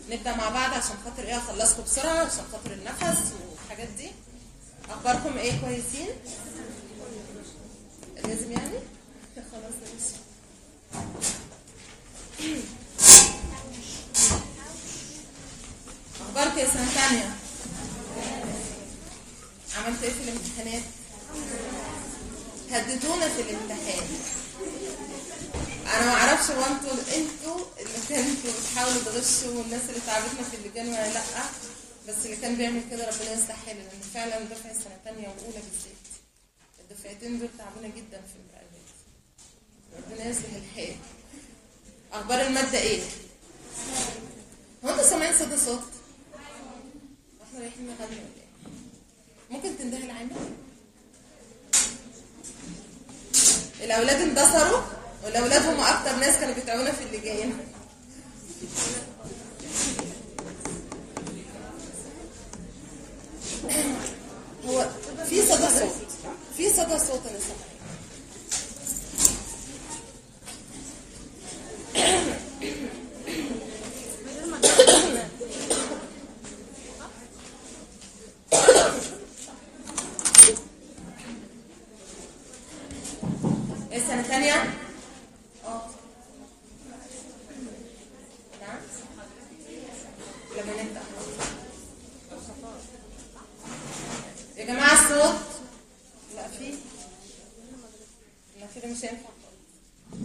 نبدا مع بعض عشان خاطر ايه اخلصكم بسرعه عشان خاطر النفس والحاجات دي اخباركم ايه كويسين لازم يعني خلاص ماشي اخبارك يا سنه ثانيه عملت ايه في الامتحانات هددونا في الامتحان انا ما اعرفش هو انتوا انتوا اللي كنتوا بتحاولوا تغشوا والناس اللي تعبتنا في اللجان ولا لا بس اللي كان بيعمل كده ربنا يصلح حاله لان فعلا دفعه سنه ثانيه واولى بالذات الدفعتين دول تعبونا جدا في المراقبات ربنا يصلح الحال اخبار الماده ايه هو انتوا سامعين صدى صوت احنا رايحين نغني ولا ايه ممكن تنتهي العامل الاولاد اندثروا والاولاد هم اكتر ناس كانوا بيتعبونا في اللجان هو في صدى صوت في صدى صوت انا سامعه ايه سنة تانية؟ اه نعم لما نبدأ يا جماعة الصوت لا في لا كده مش هينفع خالص.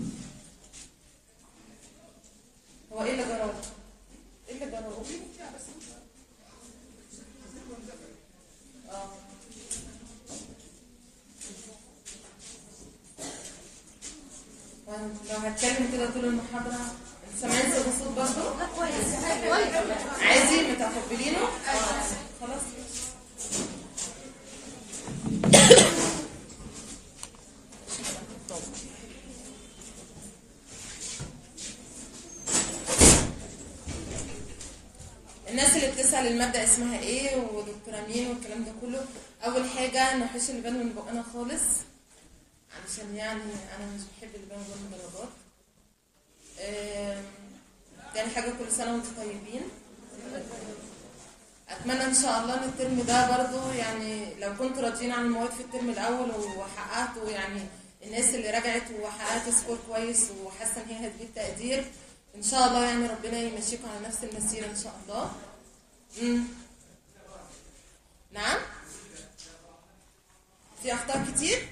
هو ايه اللي جراه؟ ايه اللي جراه؟ اه لو هتكلم كده طول المحاضرة سامعين صوت الصوت برضه؟ عادي متقبلينه؟ آه. خلاص الناس اللي بتسأل المادة اسمها ايه ودكتورة مين والكلام ده كله أول حاجة نحوش اللبان من بقنا خالص علشان يعني أنا مش بحب اللبان من درجات آم، تاني حاجة كل سنة وانتم طيبين أتمنى إن شاء الله إن الترم ده برضو يعني لو كنتوا راضيين عن المواد في الترم الأول وحققتوا يعني الناس اللي رجعت وحققت سكور كويس وحاسة إن هي هتجيب تقدير إن شاء الله يعني ربنا يمشيكم على نفس المسيرة إن شاء الله مم. نعم في أخطاء كتير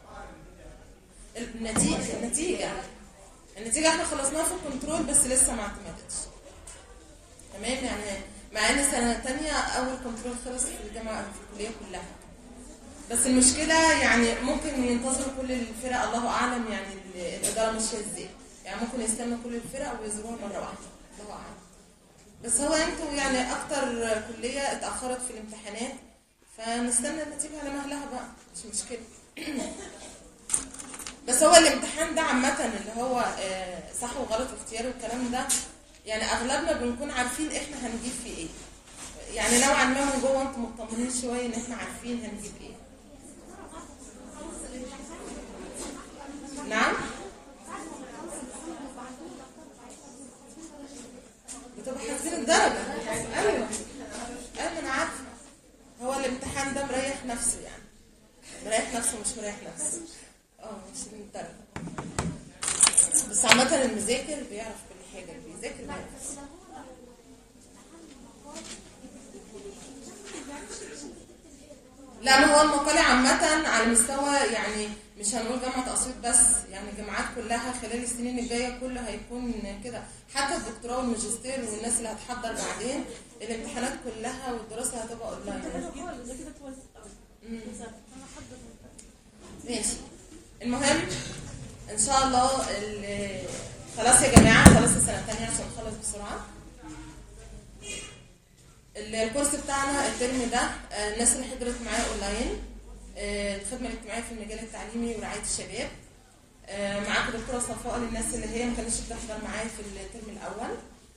النتيجة النتيجة النتيجة احنا خلصناها في الكنترول بس لسه ما اعتمدتش تمام يعني مع ان سنة تانية أول كنترول خلص في الجامعة في الكلية كلها بس المشكلة يعني ممكن ينتظروا كل الفرق الله أعلم يعني ال- الإدارة ماشية ازاي يعني ممكن يستنوا كل الفرق ويزوروها مرة واحدة الله أعلم بس هو انتوا يعني أكتر كلية اتأخرت في الامتحانات فنستنى النتيجة على مهلها بقى مش مشكلة بس هو الامتحان ده عامة اللي هو آه، صح وغلط واختيار والكلام ده يعني اغلبنا بنكون عارفين احنا هنجيب فيه ايه يعني نوعا ما من جوه انتم مطمنين شويه ان احنا عارفين هنجيب ايه نعم بتبقى حاسين الدرجه ايوه ايوه انا عارفه هو الامتحان ده مريح نفسه يعني مريح نفسه مش مريح نفسه اه مش الدرجه بس عامة المذاكر بيعرف كل حاجة اللي بيذاكر بيعرف لا ما هو المقالي عامة على مستوى يعني مش هنقول جامعة أسيوط بس يعني الجامعات كلها خلال السنين الجاية كله هيكون كده حتى الدكتوراه والماجستير والناس اللي هتحضر بعدين الامتحانات كلها والدراسة هتبقى اونلاين مم. ماشي المهم ان شاء الله ال- خلاص يا جماعه خلاص السنه الثانيه عشان نخلص بسرعه ال- الكورس بتاعنا الترم ده آه، الناس اللي حضرت معايا اونلاين آه، الخدمه الاجتماعيه في المجال التعليمي ورعايه الشباب آه، معاكم دكتوره صفاء للناس اللي هي ما كانتش بتحضر معايا في الترم الاول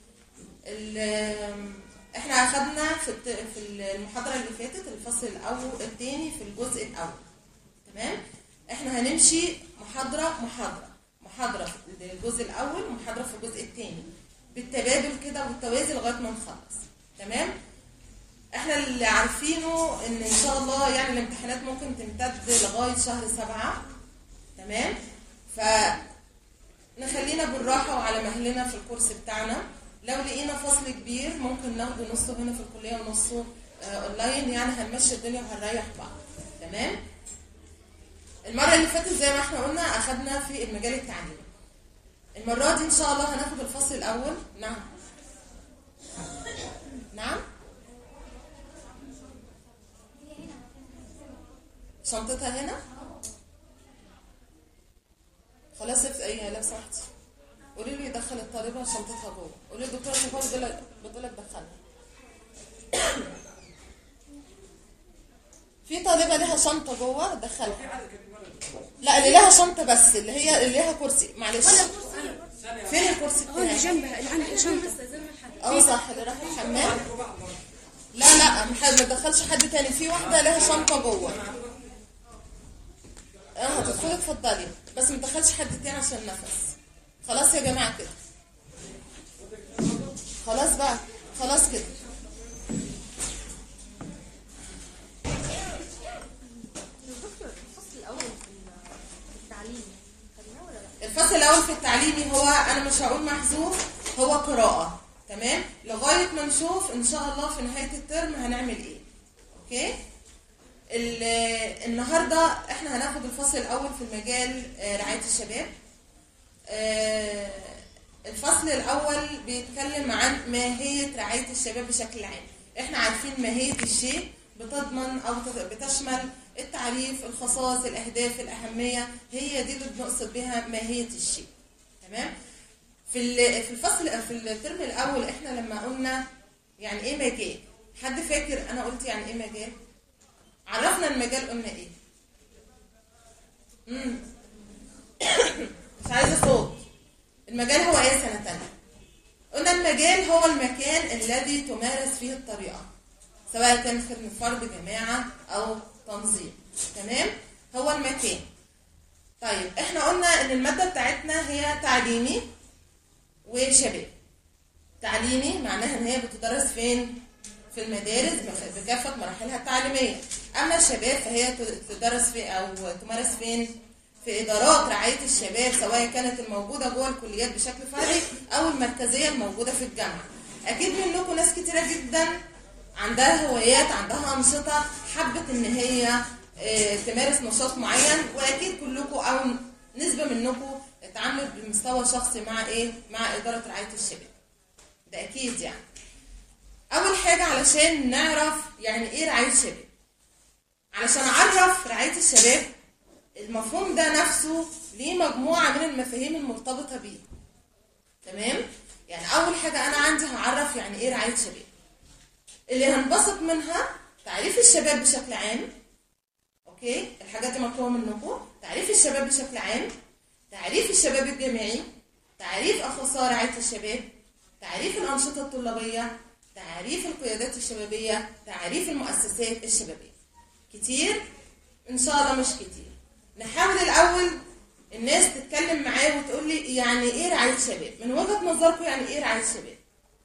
ال- احنا اخدنا في الت- في المحاضره اللي فاتت الفصل الاول الثاني في الجزء الاول تمام احنا هنمشي محاضره محاضره محاضره في الجزء الاول ومحاضره في الجزء الثاني بالتبادل كده والتوازي لغايه ما نخلص تمام احنا اللي عارفينه ان ان شاء الله يعني الامتحانات ممكن تمتد لغايه شهر سبعة تمام ف نخلينا بالراحه وعلى مهلنا في الكورس بتاعنا لو لقينا فصل كبير ممكن ناخده نصه هنا في الكليه ونصه آه، اونلاين يعني هنمشي الدنيا وهنريح بعض تمام المره اللي فاتت زي ما احنا قلنا اخدنا في المجال التعليمي المره دي ان شاء الله هناخد الفصل الاول نعم نعم شنطتها هنا خلاص اف ايه لو سمحتي قولي له يدخل الطالبه شنطتها جوه قولي للدكتوره شوفها بتقول لك بتقول لك دخلها في طالبه لها شنطه جوه دخلها لا اللي لها شنطه بس اللي هي اللي لها كرسي معلش فين الكرسي هو اللي بتاعي جنبها اللي عندها شنطة اه صح اللي راح الحمام لا لا مح- ما تدخلش حد تاني في واحده لها شنطه جوه اه هتدخلي اتفضلي بس ما تدخلش حد تاني عشان نفس خلاص يا جماعه كده خلاص بقى خلاص كده الفصل الأول في التعليم خدناه ولا لا؟ الفصل الاول في التعليمي هو انا مش هقول محذوف هو قراءه تمام لغايه ما نشوف ان شاء الله في نهايه الترم هنعمل ايه اوكي ال- النهارده احنا هناخد الفصل الاول في المجال آه، رعايه الشباب آه، الفصل الاول بيتكلم عن ماهيه رعايه الشباب بشكل عام احنا عارفين ماهيه الشيء بتضمن او تت- بتشمل التعريف الخصائص الاهداف الاهميه هي دي اللي بنقصد بها ماهيه الشيء تمام في ال- في الفصل في الترم الاول احنا لما قلنا يعني ايه مجال حد فاكر انا قلت يعني ايه مجال عرفنا المجال قلنا ايه امم مش عايزه صوت المجال هو ايه سنه تانية قلنا المجال هو المكان الذي تمارس فيه الطريقه سواء كان خدمه فرد جماعه او تنظيم تمام هو المكان طيب احنا قلنا ان الماده بتاعتنا هي تعليمي وشباب تعليمي معناها ان هي بتدرس فين في المدارس بخ- بكافه مراحلها التعليميه اما الشباب فهي ت- تدرس في او تمارس فين في ادارات رعايه الشباب سواء كانت الموجوده جوه الكليات بشكل فردي او المركزيه الموجوده في الجامعه اكيد منكم ناس كتيره جدا عندها هوايات عندها انشطه حبت ان هي آه، تمارس نشاط معين واكيد كلكم او نسبه منكم اتعاملت بمستوى شخصي مع ايه مع اداره رعايه الشباب ده اكيد يعني اول حاجه علشان نعرف يعني ايه رعايه شباب علشان اعرف رعايه الشباب المفهوم ده نفسه ليه مجموعه من المفاهيم المرتبطه بيه تمام يعني اول حاجه انا عندي هعرف يعني ايه رعايه شباب اللي هنبسط منها تعريف الشباب بشكل عام اوكي الحاجات دي مطلوبه منكم تعريف الشباب بشكل عام تعريف الشباب الجامعي تعريف اخصائي رعايه الشباب تعريف الانشطه الطلابيه تعريف القيادات الشبابيه تعريف المؤسسات الشبابيه كتير ان شاء الله مش كتير نحاول الاول الناس تتكلم معايا وتقول لي يعني ايه رعايه شباب من وجهه نظركم يعني ايه رعايه شباب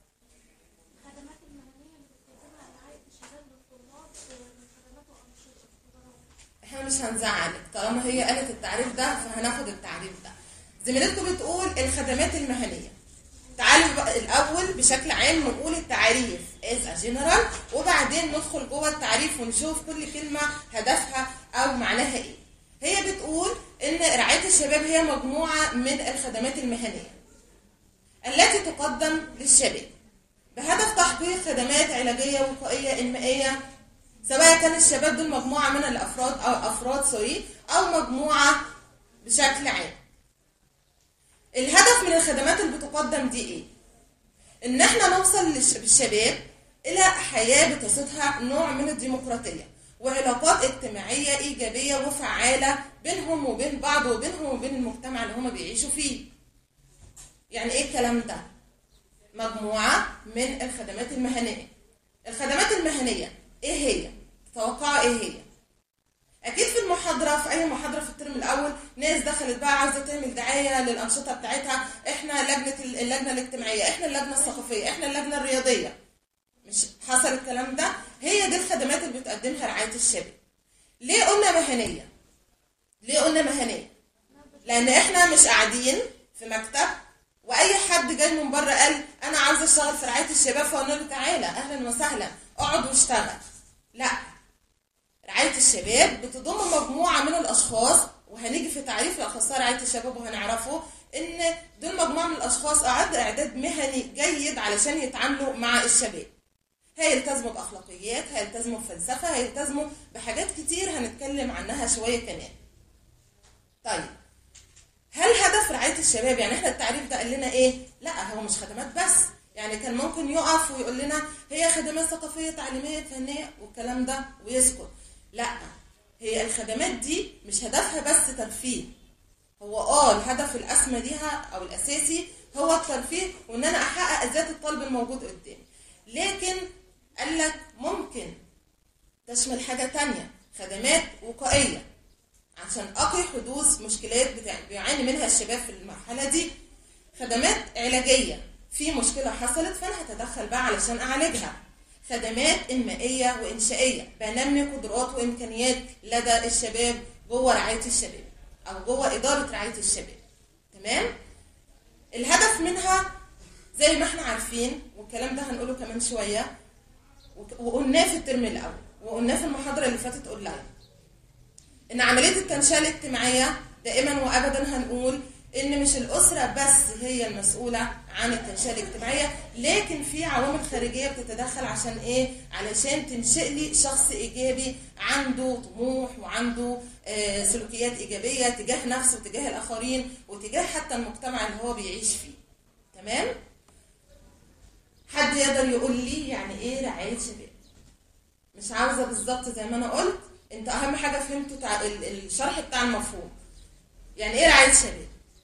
الخدمات المهنية اللي بتقدمها رعاية الشباب للطلاب من خدمات وأنشطة احنا مش هنزعلك طالما هي قالت التعريف ده فهناخد التعريف ده زميلتكم بتقول الخدمات المهنيه تعالوا بقى الاول بشكل عام نقول التعريف از جنرال وبعدين ندخل جوه التعريف ونشوف كل كلمه هدفها او معناها ايه هي بتقول ان رعايه الشباب هي مجموعه من الخدمات المهنيه التي تقدم للشباب بهدف تحقيق خدمات علاجيه وقائيه انمائيه سواء كان الشباب دول مجموعه من الافراد او افراد سوري او مجموعه بشكل عام الهدف من الخدمات اللي بتقدم دي ايه ان احنا نوصل للش- بالشباب الى حياه بتصيغها نوع من الديمقراطيه وعلاقات اجتماعيه ايجابيه وفعاله بينهم وبين بعض وبينهم وبين المجتمع اللي هم بيعيشوا فيه يعني ايه الكلام ده مجموعه من الخدمات المهنيه الخدمات المهنيه ايه هي تتوقعوا ايه هي اكيد في المحاضره في اي محاضره في الترم الاول ناس دخلت بقى عاوزه تعمل دعايه للانشطه بتاعتها احنا لجنه اللجنه الاجتماعيه احنا اللجنه الثقافيه احنا اللجنه الرياضيه مش حصل الكلام ده هي دي الخدمات اللي بتقدمها رعايه الشباب ليه قلنا مهنيه ليه قلنا مهنيه لان احنا مش قاعدين في مكتب واي حد جاي من بره قال انا عاوز اشتغل في رعايه الشباب فقلنا له تعالى اهلا وسهلا اقعد واشتغل لا رعايه الشباب بتضم مجموعه من الاشخاص وهنيجي في تعريف الاخصائي رعايه الشباب وهنعرفه ان دول مجموعه من الاشخاص اعد اعداد مهني جيد علشان يتعاملوا مع الشباب هيلتزموا باخلاقيات هيلتزموا بفلسفه هيلتزموا بحاجات كتير هنتكلم عنها شويه كمان طيب هل هدف رعايه الشباب يعني احنا التعريف ده قال لنا ايه لا هو مش خدمات بس يعني كان ممكن يقف ويقول لنا هي خدمات ثقافيه تعليميه فنيه والكلام ده ويسكت لا هي الخدمات دي مش هدفها بس ترفيه هو اه الهدف الاسمى ليها او الاساسي هو الترفيه وان انا احقق ذات الطلب الموجود قدامي لكن قال لك ممكن تشمل حاجه تانية خدمات وقائيه عشان اقي حدوث مشكلات بتاع بيعاني منها الشباب في المرحله دي خدمات علاجيه في مشكله حصلت فانا هتدخل بقى علشان اعالجها خدمات انمائيه وانشائيه بنمي قدرات وامكانيات لدى الشباب جوه رعايه الشباب او جوه اداره رعايه الشباب تمام الهدف منها زي ما احنا عارفين والكلام ده هنقوله كمان شويه وقلناه في الترم الاول وقلناه في المحاضره اللي فاتت اونلاين ان عمليه التنشئه الاجتماعيه دائما وابدا هنقول ان مش الاسره بس هي المسؤوله عن التنشئه الاجتماعيه لكن في عوامل خارجيه بتتدخل عشان ايه علشان تنشئ لي شخص ايجابي عنده طموح وعنده آه سلوكيات ايجابيه تجاه نفسه وتجاه الاخرين وتجاه حتى المجتمع اللي هو بيعيش فيه تمام حد يقدر يقول لي يعني ايه رعايه شباب مش عاوزه بالظبط زي ما انا قلت انت اهم حاجه فهمته تع... الشرح بتاع المفهوم يعني ايه رعايه شباب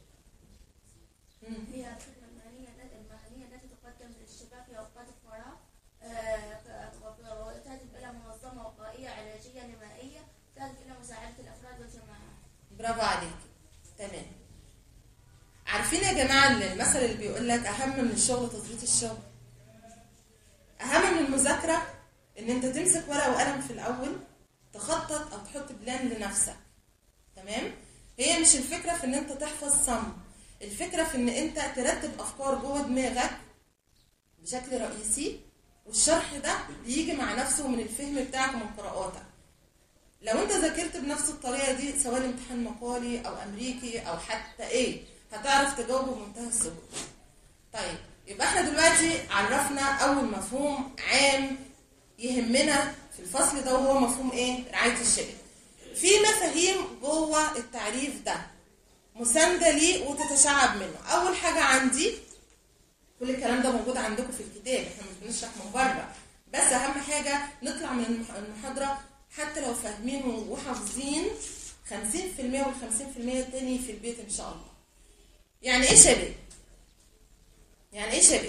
هي الخدمة المهنية المهنية التي تقدم للشباب في أوقات الفراغ آه، وتهدف إلى منظمة وقائية علاجية نمائية تهدف إلى مساعدة الأفراد والجماعات. برافو عليك تمام عارفين يا جماعه المثل اللي بيقول لك اهم من الشغل تظبيط الشغل اهم من المذاكره ان انت تمسك ورقه وقلم في الاول تخطط او تحط بلان لنفسك تمام هي مش الفكره في ان انت تحفظ صم الفكره في ان انت ترتب افكار جوه دماغك بشكل رئيسي والشرح ده بيجي مع نفسه من الفهم بتاعك ومن قراءاتك لو انت ذاكرت بنفس الطريقه دي سواء امتحان مقالي او امريكي او حتى ايه هتعرف تجاوبه بمنتهى السهوله طيب يبقى احنا دلوقتي عرفنا اول مفهوم عام يهمنا في الفصل ده وهو مفهوم ايه رعايه الشباب في مفاهيم جوه التعريف ده مسانده ليه وتتشعب منه اول حاجه عندي كل الكلام ده موجود عندكم في الكتاب احنا مش بنشرح من بره بس اهم حاجه نطلع من المح- المحاضره حتى لو فاهمين وحافظين 50% وال 50% التاني في البيت ان شاء الله يعني ايه شباب يعني ايه شباب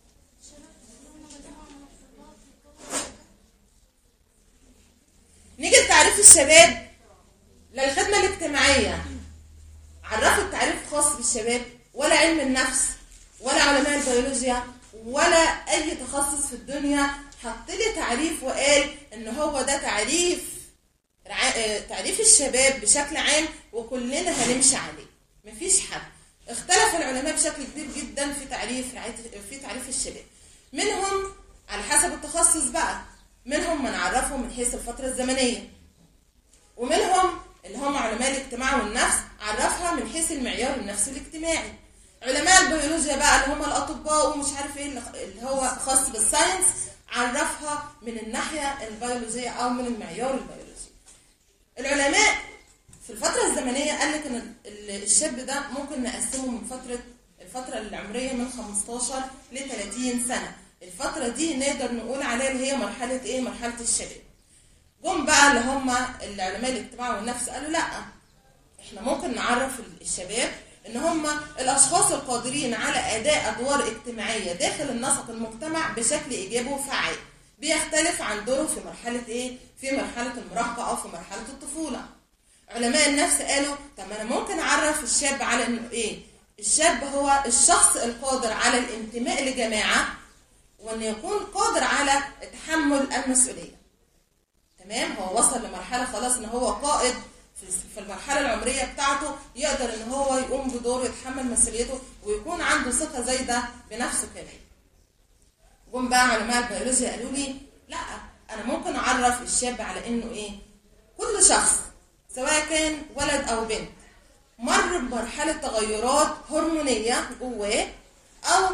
نيجي لتعريف الشباب للخدمة الاجتماعية عرفوا التعريف خاص بالشباب ولا علم النفس ولا علماء البيولوجيا ولا أي تخصص في الدنيا حط لي تعريف وقال إن هو ده تعريف رع- آه، تعريف الشباب بشكل عام وكلنا هنمشي عليه مفيش حد اختلف العلماء بشكل كبير جدا في تعريف رعاية- في تعريف الشباب منهم على حسب التخصص بقى منهم من عرفهم من حيث الفترة الزمنية ومنهم اللي هم علماء الاجتماع والنفس عرفها من حيث المعيار النفسي الاجتماعي علماء البيولوجيا بقى اللي هم الاطباء ومش عارف ايه اللي اللي هو خاص بالساينس عرفها من الناحيه البيولوجيه او من المعيار البيولوجي العلماء في الفترة الزمنية قال لك ان ال- الشاب ده ممكن نقسمه من فترة الفترة العمرية من 15 ل 30 سنة الفترة دي نقدر نقول عليها اللي هي مرحلة ايه مرحلة الشباب جم بقى اللي هم العلماء الاجتماع والنفس قالوا لا احنا ممكن نعرف الشباب ان هم الاشخاص القادرين على اداء ادوار اجتماعيه داخل النسق المجتمع بشكل ايجابي وفعال بيختلف عن دوره في مرحلة إيه؟ في مرحلة المراهقة أو في مرحلة الطفولة. علماء النفس قالوا طب أنا ممكن أعرف الشاب على إنه إيه؟ الشاب هو الشخص القادر على الانتماء لجماعة وإنه يكون قادر على تحمل المسؤولية. تمام؟ هو وصل لمرحلة خلاص إن هو قائد في في المرحلة العمرية بتاعته يقدر إن هو يقوم بدوره يتحمل مسؤوليته ويكون عنده ثقة زايدة بنفسه كمان. جم بقى علماء البيولوجيا قالوا لي لا انا ممكن اعرف الشاب على انه ايه كل شخص سواء كان ولد او بنت مر بمرحله تغيرات هرمونيه جواه او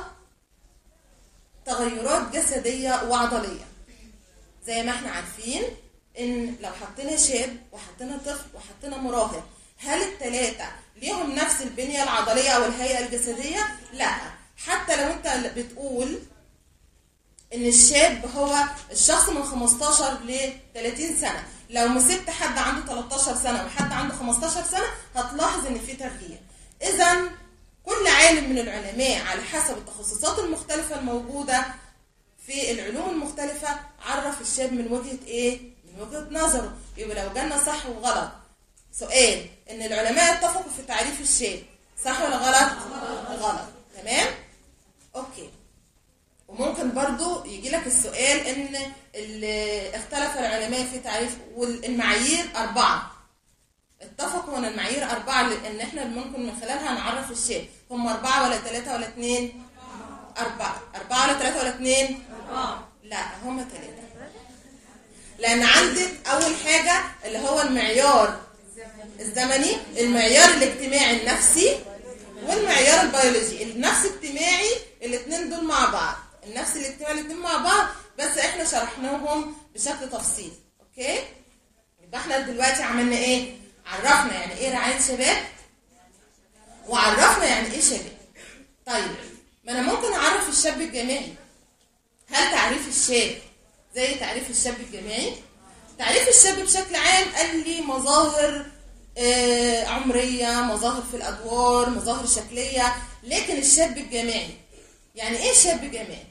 تغيرات جسديه وعضليه زي ما احنا عارفين ان لو حطينا شاب وحطينا طفل وحطينا مراهق هل الثلاثه ليهم نفس البنيه العضليه او الهيئه الجسديه لا حتى لو انت بتقول ان الشاب هو الشخص من 15 ل 30 سنه لو مسكت حد عنده 13 سنه وحد عنده 15 سنه هتلاحظ ان في تغيير اذا كل عالم من العلماء على حسب التخصصات المختلفه الموجوده في العلوم المختلفه عرف الشاب من وجهه ايه من وجهه نظره يبقى لو جالنا صح وغلط سؤال ان العلماء اتفقوا في تعريف الشاب صح ولا غلط غلط تمام اوكي وممكن برضو يجي لك السؤال ان ال- اختلف العلماء في تعريف والمعايير اربعه اتفقوا ان المعايير اربعه لان احنا ممكن من خلالها نعرف الشيء هم اربعه ولا ثلاثه ولا اثنين اربعه اربعه ولا ثلاثه ولا اثنين لا هم ثلاثه لان عندك اول حاجه اللي هو المعيار الزمني المعيار الاجتماعي النفسي والمعيار البيولوجي النفس الاجتماعي الاثنين دول مع بعض النفس الاجتماعي الاثنين مع بعض بس احنا شرحناهم بشكل تفصيلي اوكي يبقى احنا دلوقتي عملنا ايه عرفنا يعني ايه رعايه شباب وعرفنا يعني ايه شباب طيب ما انا ممكن اعرف الشاب الجامعي هل تعريف الشاب زي تعريف الشاب الجامعي تعريف الشاب بشكل عام قال لي مظاهر آه، عمرية مظاهر في الأدوار مظاهر شكلية لكن الشاب الجامعي يعني إيه شاب جامعي؟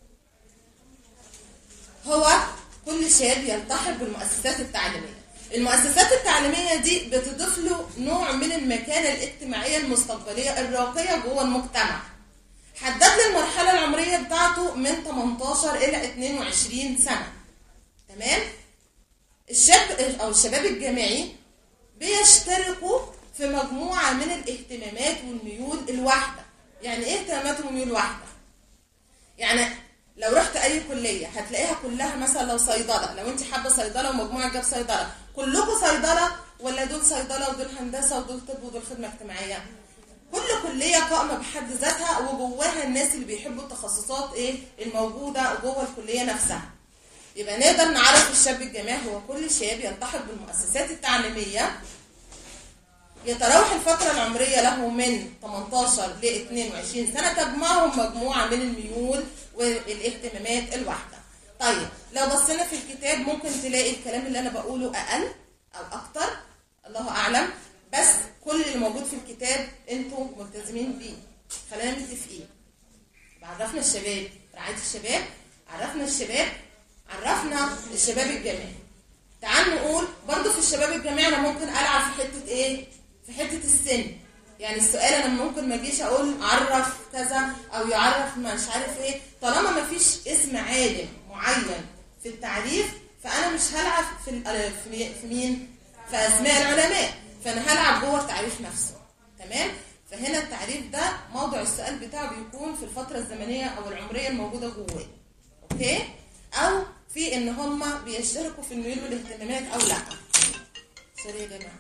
هو كل شاب يلتحق بالمؤسسات التعليمية المؤسسات التعليمية دي بتضيف له نوع من المكانة الاجتماعية المستقبلية الراقية جوه المجتمع حدد لي المرحلة العمرية بتاعته من 18 إلى 22 سنة تمام؟ الشاب أو الشباب الجامعي بيشتركوا في مجموعة من الاهتمامات والميول الواحدة يعني ايه اهتمامات وميول واحدة يعني لو رحت اي كلية هتلاقيها كلها مثلا لو صيدلة لو انت حابة صيدلة ومجموعة جاب صيدلة كلكم صيدلة ولا دول صيدلة ودول هندسة ودول طب ودول خدمة اجتماعية كل كلية قائمة بحد ذاتها وجواها الناس اللي بيحبوا التخصصات ايه الموجودة جوه الكلية نفسها يبقى نقدر نعرف الشاب الجامعي هو كل شاب يلتحق بالمؤسسات التعليمية يتراوح الفترة العمرية له من 18 ل 22 سنة تجمعهم مجموعة من الميول والاهتمامات الواحدة. طيب لو بصينا في الكتاب ممكن تلاقي الكلام اللي أنا بقوله أقل أو أكتر الله أعلم بس كل اللي موجود في الكتاب أنتوا ملتزمين بيه. خلينا متفقين. عرفنا الشباب رعاية الشباب عرفنا الشباب عرفنا الشباب الجامعي تعال نقول برضو في الشباب الجامعي انا ممكن العب في حته ايه في حته السن يعني السؤال انا ممكن ما اجيش اقول عرف كذا او يعرف مش عارف ايه طالما ما فيش اسم عالم معين في التعريف فانا مش هلعب في ال- في مي- في مين في اسماء العلماء فانا هلعب جوه التعريف نفسه تمام فهنا التعريف ده موضع السؤال بتاعه بيكون في الفتره الزمنيه او العمريه الموجوده جواه اوكي او في ان هم بيشتركوا في الميول والاهتمامات او لا سوري يا جماعه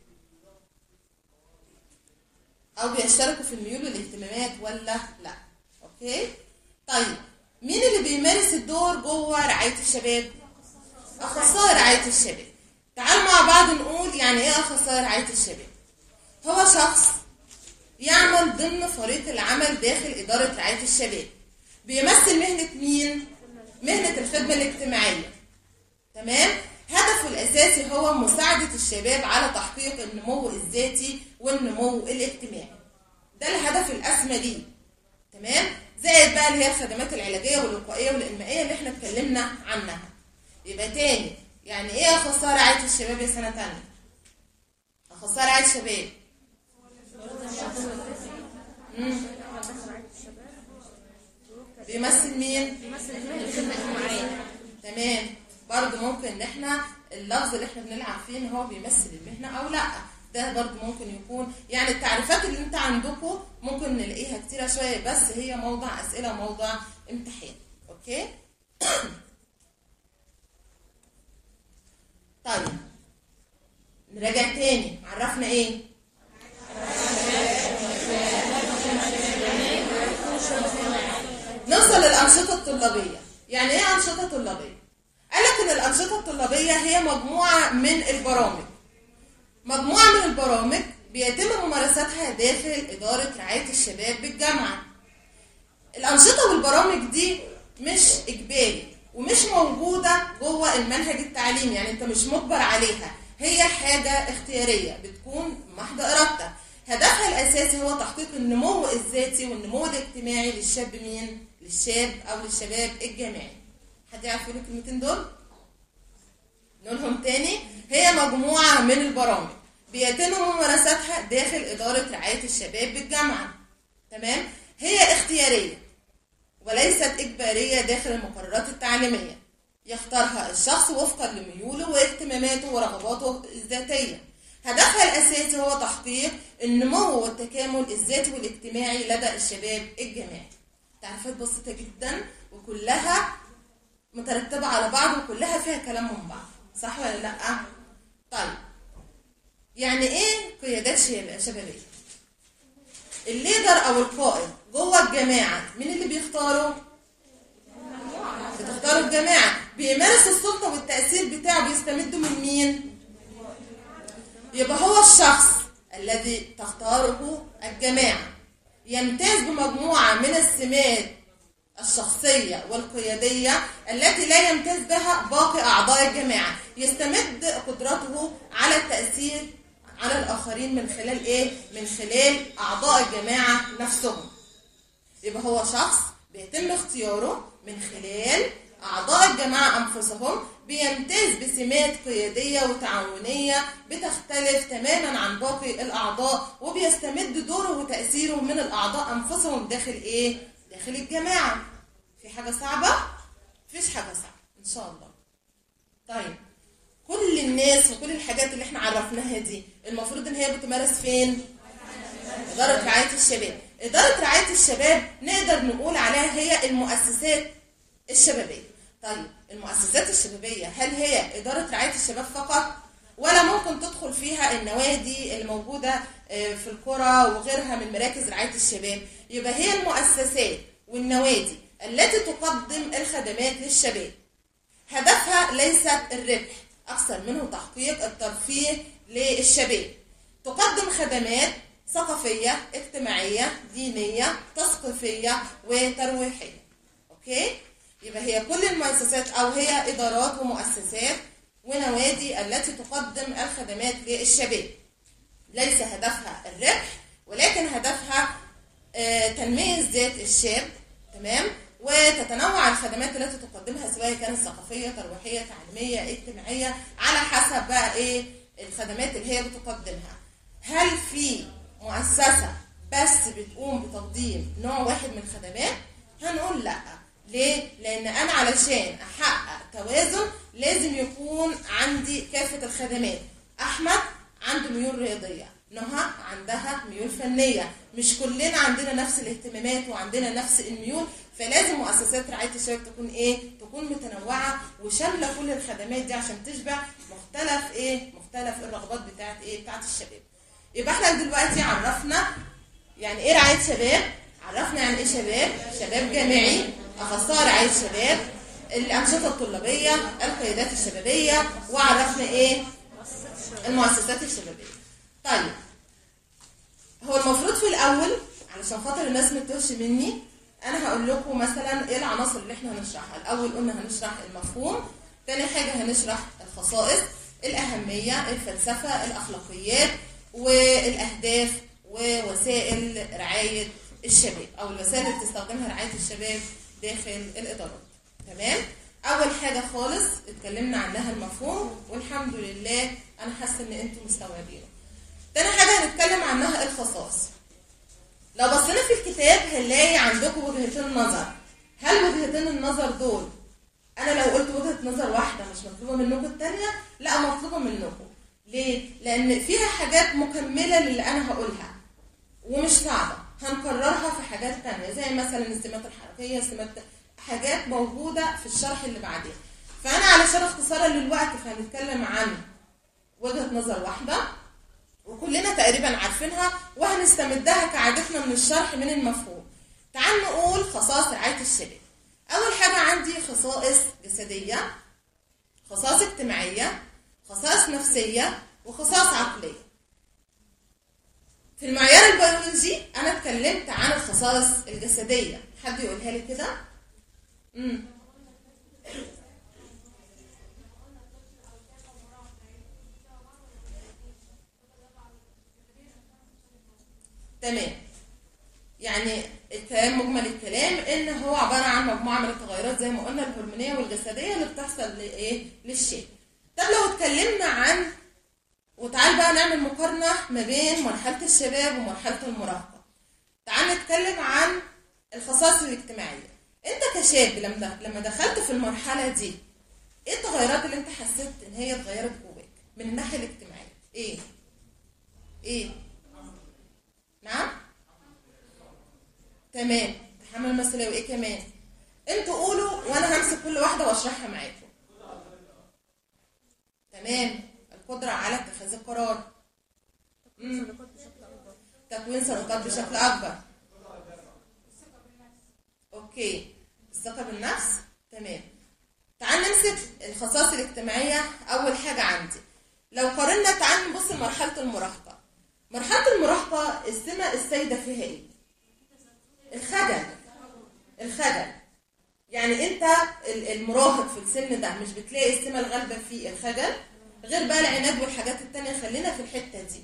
او بيشتركوا في الميول والاهتمامات ولا لا اوكي طيب مين اللي بيمارس الدور جوه رعايه الشباب اخصائي رعايه الشباب تعال مع بعض نقول يعني ايه اخصائي رعايه الشباب هو شخص يعمل ضمن فريق العمل داخل اداره رعايه الشباب بيمثل مهنه مين مهنه الخدمه الاجتماعيه تمام هدفه الاساسي هو مساعده الشباب على تحقيق النمو الذاتي والنمو الاجتماعي ده الهدف الاسمى ليه تمام زائد بقى اللي هي هي الخدمات العلاجيه والوقائيه والانمائيه اللي احنا اتكلمنا عنها يبقى تاني يعني ايه اخصائي رعايه الشباب يا سنه تانية اخصائي رعايه الشباب مم. بيمثل مين تمام برضو ممكن ان احنا اللفظ اللي احنا بنلعب فيه ان هو بيمثل المهنه او لا ده برضو ممكن يكون يعني التعريفات اللي انت عندكم ممكن نلاقيها كتيره شويه بس هي موضع اسئله وموضع امتحان اوكي طيب نراجع تاني عرفنا ايه نوصل للأنشطة الطلابية يعني ايه أنشطة طلابية؟ قال لك إن الأنشطة الطلابية هي مجموعة من البرامج مجموعة من البرامج بيتم ممارستها داخل إدارة رعاية الشباب بالجامعة الأنشطة والبرامج دي مش إجباري ومش موجودة جوه المنهج التعليمي يعني أنت مش مجبر عليها هي حاجة اختيارية بتكون محض إرادتك هدفها الأساسي هو تحقيق النمو الذاتي والنمو الاجتماعي للشاب مين؟ للشاب أو للشباب الجامعي حد يعرف يقول الكلمتين دول؟ نقولهم تاني هي مجموعة من البرامج بيتم ممارستها داخل إدارة رعاية الشباب بالجامعة تمام؟ هي اختيارية وليست إجبارية داخل المقررات التعليمية يختارها الشخص وفقا لميوله واهتماماته ورغباته الذاتية هدفها الأساسي هو تحقيق النمو والتكامل الذاتي والاجتماعي لدى الشباب الجامعي تعريفات بسيطة جدا وكلها مترتبة على بعض وكلها فيها كلام من بعض صح ولا لأ؟ طيب يعني ايه قيادات شباب- شبابية؟ الليدر او القائد جوه الجماعة مين اللي بيختاره؟ بتختاروا الجماعة بيمارس السلطة والتأثير بتاعه بيستمد من مين؟ يبقى هو الشخص الذي تختاره الجماعة يمتاز بمجموعة من السمات الشخصية والقيادية التي لا يمتاز بها باقي أعضاء الجماعة يستمد قدرته على التأثير على الآخرين من خلال إيه؟ من خلال أعضاء الجماعة نفسهم يبقى هو شخص بيتم اختياره من خلال أعضاء الجماعة أنفسهم بيمتاز بسمات قيادية وتعاونية بتختلف تماما عن باقي الأعضاء وبيستمد دوره وتأثيره من الأعضاء أنفسهم داخل إيه؟ داخل الجماعة في حاجة صعبة؟ مفيش حاجة صعبة إن شاء الله طيب كل الناس وكل الحاجات اللي احنا عرفناها دي المفروض ان هي بتمارس فين؟ إدارة رعاية الشباب إدارة رعاية الشباب نقدر نقول عليها هي المؤسسات الشبابية طيب المؤسسات الشبابية هل هي إدارة رعاية الشباب فقط ولا ممكن تدخل فيها النوادي اللي موجودة آه، في القرى وغيرها من مراكز رعاية الشباب يبقى هي المؤسسات والنوادي التي تقدم الخدمات للشباب هدفها ليست الربح أكثر منه تحقيق الترفيه للشباب تقدم خدمات ثقافية اجتماعية دينية تثقيفية وترويحية أوكي يبقى هي كل المؤسسات أو هي إدارات ومؤسسات ونوادي التي تقدم الخدمات للشباب ليس هدفها الربح ولكن هدفها آه، تنمية ذات الشاب تمام وتتنوع الخدمات التي تقدمها سواء كانت ثقافية ترويحية تعليمية اجتماعية على حسب بقى ايه الخدمات اللي هي بتقدمها هل في مؤسسة بس بتقوم بتقديم نوع واحد من الخدمات هنقول لا ليه؟ لأن أنا علشان أحقق توازن لازم يكون عندي كافة الخدمات أحمد عنده ميول رياضية نهى عندها ميول فنية مش كلنا عندنا نفس الاهتمامات وعندنا نفس الميول فلازم مؤسسات رعاية الشباب تكون ايه تكون متنوعة وشاملة كل الخدمات دي عشان تشبع مختلف ايه مختلف الرغبات بتاعت ايه بتاعت الشباب يبقى احنا دلوقتي عرفنا يعني ايه رعاية شباب عرفنا يعني ايه شباب شباب جامعي اخصائي رعاية شباب الانشطة الطلابية القيادات الشبابية وعرفنا ايه المؤسسات الشبابية طيب هو المفروض في الاول علشان خاطر الناس ما تتوهش مني انا هقول لكم مثلا ايه العناصر اللي احنا هنشرحها الاول قلنا هنشرح المفهوم تاني حاجه هنشرح الخصائص الاهميه الفلسفه الاخلاقيات والاهداف ووسائل رعايه الشباب او الوسائل اللي بتستخدمها رعايه الشباب داخل الادارات تمام اول حاجه خالص اتكلمنا عنها المفهوم والحمد لله انا حاسه ان انتم مستوعبينه تاني حاجه هنتكلم عنها الخصائص لو بصينا في الكتاب هنلاقي عندكم وجهتين نظر هل وجهتين النظر دول انا لو قلت وجهه نظر واحده مش مطلوبه منكم الثانيه لا مطلوبه منكم ليه لان فيها حاجات مكمله للي انا هقولها ومش صعبه هنكررها في حاجات تانية زي مثلا السمات الحركيه سمات حاجات موجوده في الشرح اللي بعدين فانا علشان اختصارا للوقت فهنتكلم عن وجهه نظر واحده وكلنا تقريبا عارفينها وهنستمدها كعادتنا من الشرح من المفهوم تعال نقول خصائص رعايه الشباب اول حاجه عندي خصائص جسديه خصائص اجتماعيه خصائص نفسيه وخصائص عقليه في المعيار البيولوجي انا اتكلمت عن الخصائص الجسديه حد يقولها لي كده امم تمام يعني الكلام مجمل الكلام ان هو عباره عن مجموعه من التغيرات زي ما قلنا الهرمونيه والجسديه اللي بتحصل لايه للشيء طب لو اتكلمنا عن وتعال بقى نعمل مقارنه ما بين مرحله الشباب ومرحله المراهقه تعال نتكلم عن الخصائص الاجتماعيه انت كشاب لما لما دخلت في المرحله دي ايه التغيرات اللي انت حسيت ان هي اتغيرت جواك من الناحيه الاجتماعيه ايه ايه نعم تمام تحمل المسؤوليه وايه كمان انتوا قولوا وانا همسك كل واحده واشرحها معاكم تمام القدره على اتخاذ القرار مم. صداقات بشكل اكبر تكوين صداقات بشكل اكبر اوكي الثقه بالنفس تمام تعال نمسك الخصائص الاجتماعيه اول حاجه عندي لو قارنا تعال نبص لمرحله المراهقه مرحله المراهقه السمه السائده فيها ايه الخجل الخجل يعني انت ال- المراهق في السن ده مش بتلاقي السمه الغالبه فيه الخجل غير بقى العناد والحاجات التانية خلينا في الحته دي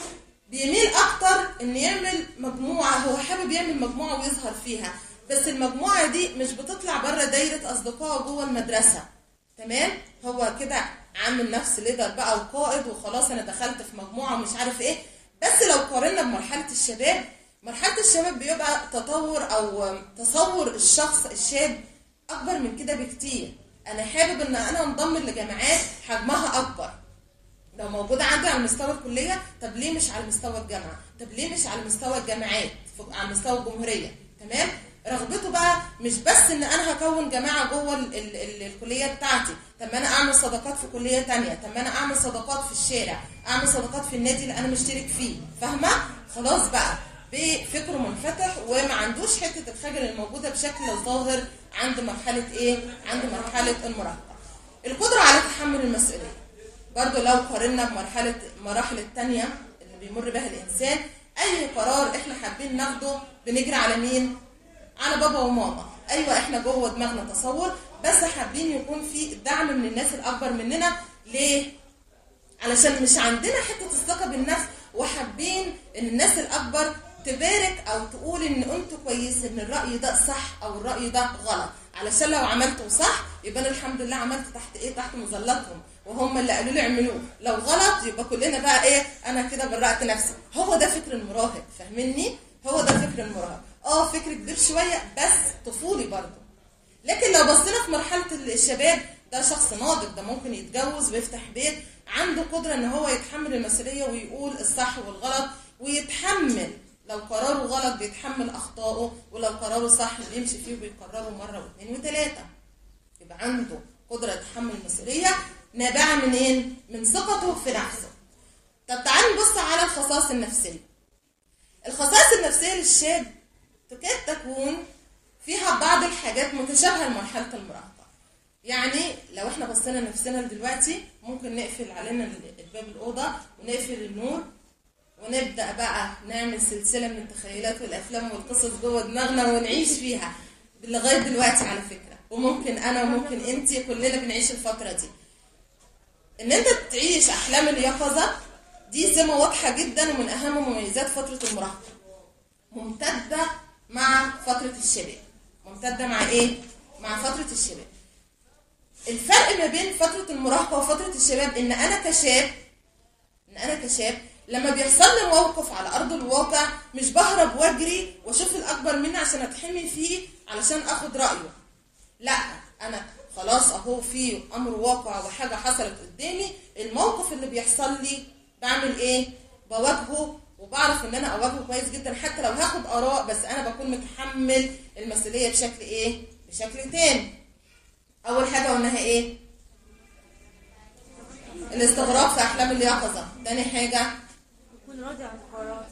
بيميل اكتر ان يعمل مجموعه هو حابب يعمل مجموعه ويظهر فيها بس المجموعه دي مش بتطلع بره دايره اصدقائه جوه المدرسه تمام هو كده عامل نفس ليدر بقى وقائد وخلاص انا دخلت في مجموعه ومش عارف ايه بس لو قارنا بمرحله الشباب مرحله الشباب بيبقى تطور او تصور الشخص الشاب اكبر من كده بكتير انا حابب ان انا انضم لجامعات حجمها اكبر لو موجودة عندي على مستوى الكلية طب ليه مش على مستوى الجامعة طب ليه مش على مستوى الجامعات ف- على مستوى الجمهورية تمام رغبته بقى مش بس ان انا هكون جماعة جوه ال ال ال الكلية بتاعتي طب ما انا اعمل صداقات في كلية تانية طب ما انا اعمل صداقات في الشارع اعمل صداقات في النادي اللي انا مشترك فيه فاهمة خلاص بقى بفكره منفتح وما عندوش حتة الخجل الموجودة بشكل ظاهر عند مرحلة ايه عند مرحلة المراهقة القدرة على تحمل المسؤولية برضو لو قارنا بمرحلة مراحل التانية اللي بيمر بها الإنسان أي قرار إحنا حابين ناخده بنجري على مين؟ على بابا وماما أيوة إحنا جوه دماغنا تصور بس حابين يكون في دعم من الناس الأكبر مننا ليه؟ علشان مش عندنا حتة الثقة بالنفس وحابين إن الناس الأكبر تبارك أو تقول إن أنتوا كويس إن الرأي ده صح أو الرأي ده غلط علشان لو عملته صح يبقى أنا الحمد لله عملت تحت إيه تحت مظلتهم وهم اللي قالوا لي اعملوه لو غلط يبقى كلنا بقى إيه أنا كده برأت نفسي هو ده فكر المراهق فاهمني هو ده فكر المراهق اه فكر كبير شوية بس طفولي برضه لكن لو بصينا في مرحلة الشباب ده شخص ناضج ده ممكن يتجوز ويفتح بيت عنده قدرة ان هو يتحمل المسؤولية ويقول الصح والغلط ويتحمل لو قراره غلط بيتحمل اخطائه ولو قراره صح بيمشي فيه وبيكرره مرة واثنين وثلاثة يبقى عنده قدرة يتحمل المسؤولية نابعة منين؟ من ثقته في نفسه طب تعال نبص على الخصائص النفسية الخصائص النفسية للشاب تكاد تكون فيها بعض الحاجات متشابهة لمرحلة المراهقة يعني لو احنا بصينا نفسنا دلوقتي ممكن نقفل علينا الباب الأوضة ونقفل النور ونبدأ بقى نعمل سلسلة من التخيلات والأفلام والقصص جوه دماغنا ونعيش فيها لغاية دلوقتي على فكرة وممكن أنا وممكن أنت كلنا بنعيش الفترة دي ان انت تعيش احلام اليقظه دي سمه واضحه جدا ومن اهم مميزات فتره المراهقه ممتده مع فتره الشباب ممتده مع ايه مع فتره الشباب الفرق ما بين فتره المراهقه وفتره الشباب ان انا كشاب ان انا كشاب لما بيحصل لي موقف على ارض الواقع مش بهرب واجري واشوف الاكبر مني عشان اتحمي فيه علشان اخد رايه لا انا خلاص اهو في امر واقع وحاجه حصلت قدامي الموقف اللي بيحصل لي بعمل ايه بواجهه وبعرف ان انا اواجهه كويس جدا حتى لو هاخد اراء بس انا بكون متحمل المسؤوليه بشكل ايه بشكل تام اول حاجه قلناها ايه الاستغراق في احلام اليقظه تاني حاجه يكون راضي عن قراراته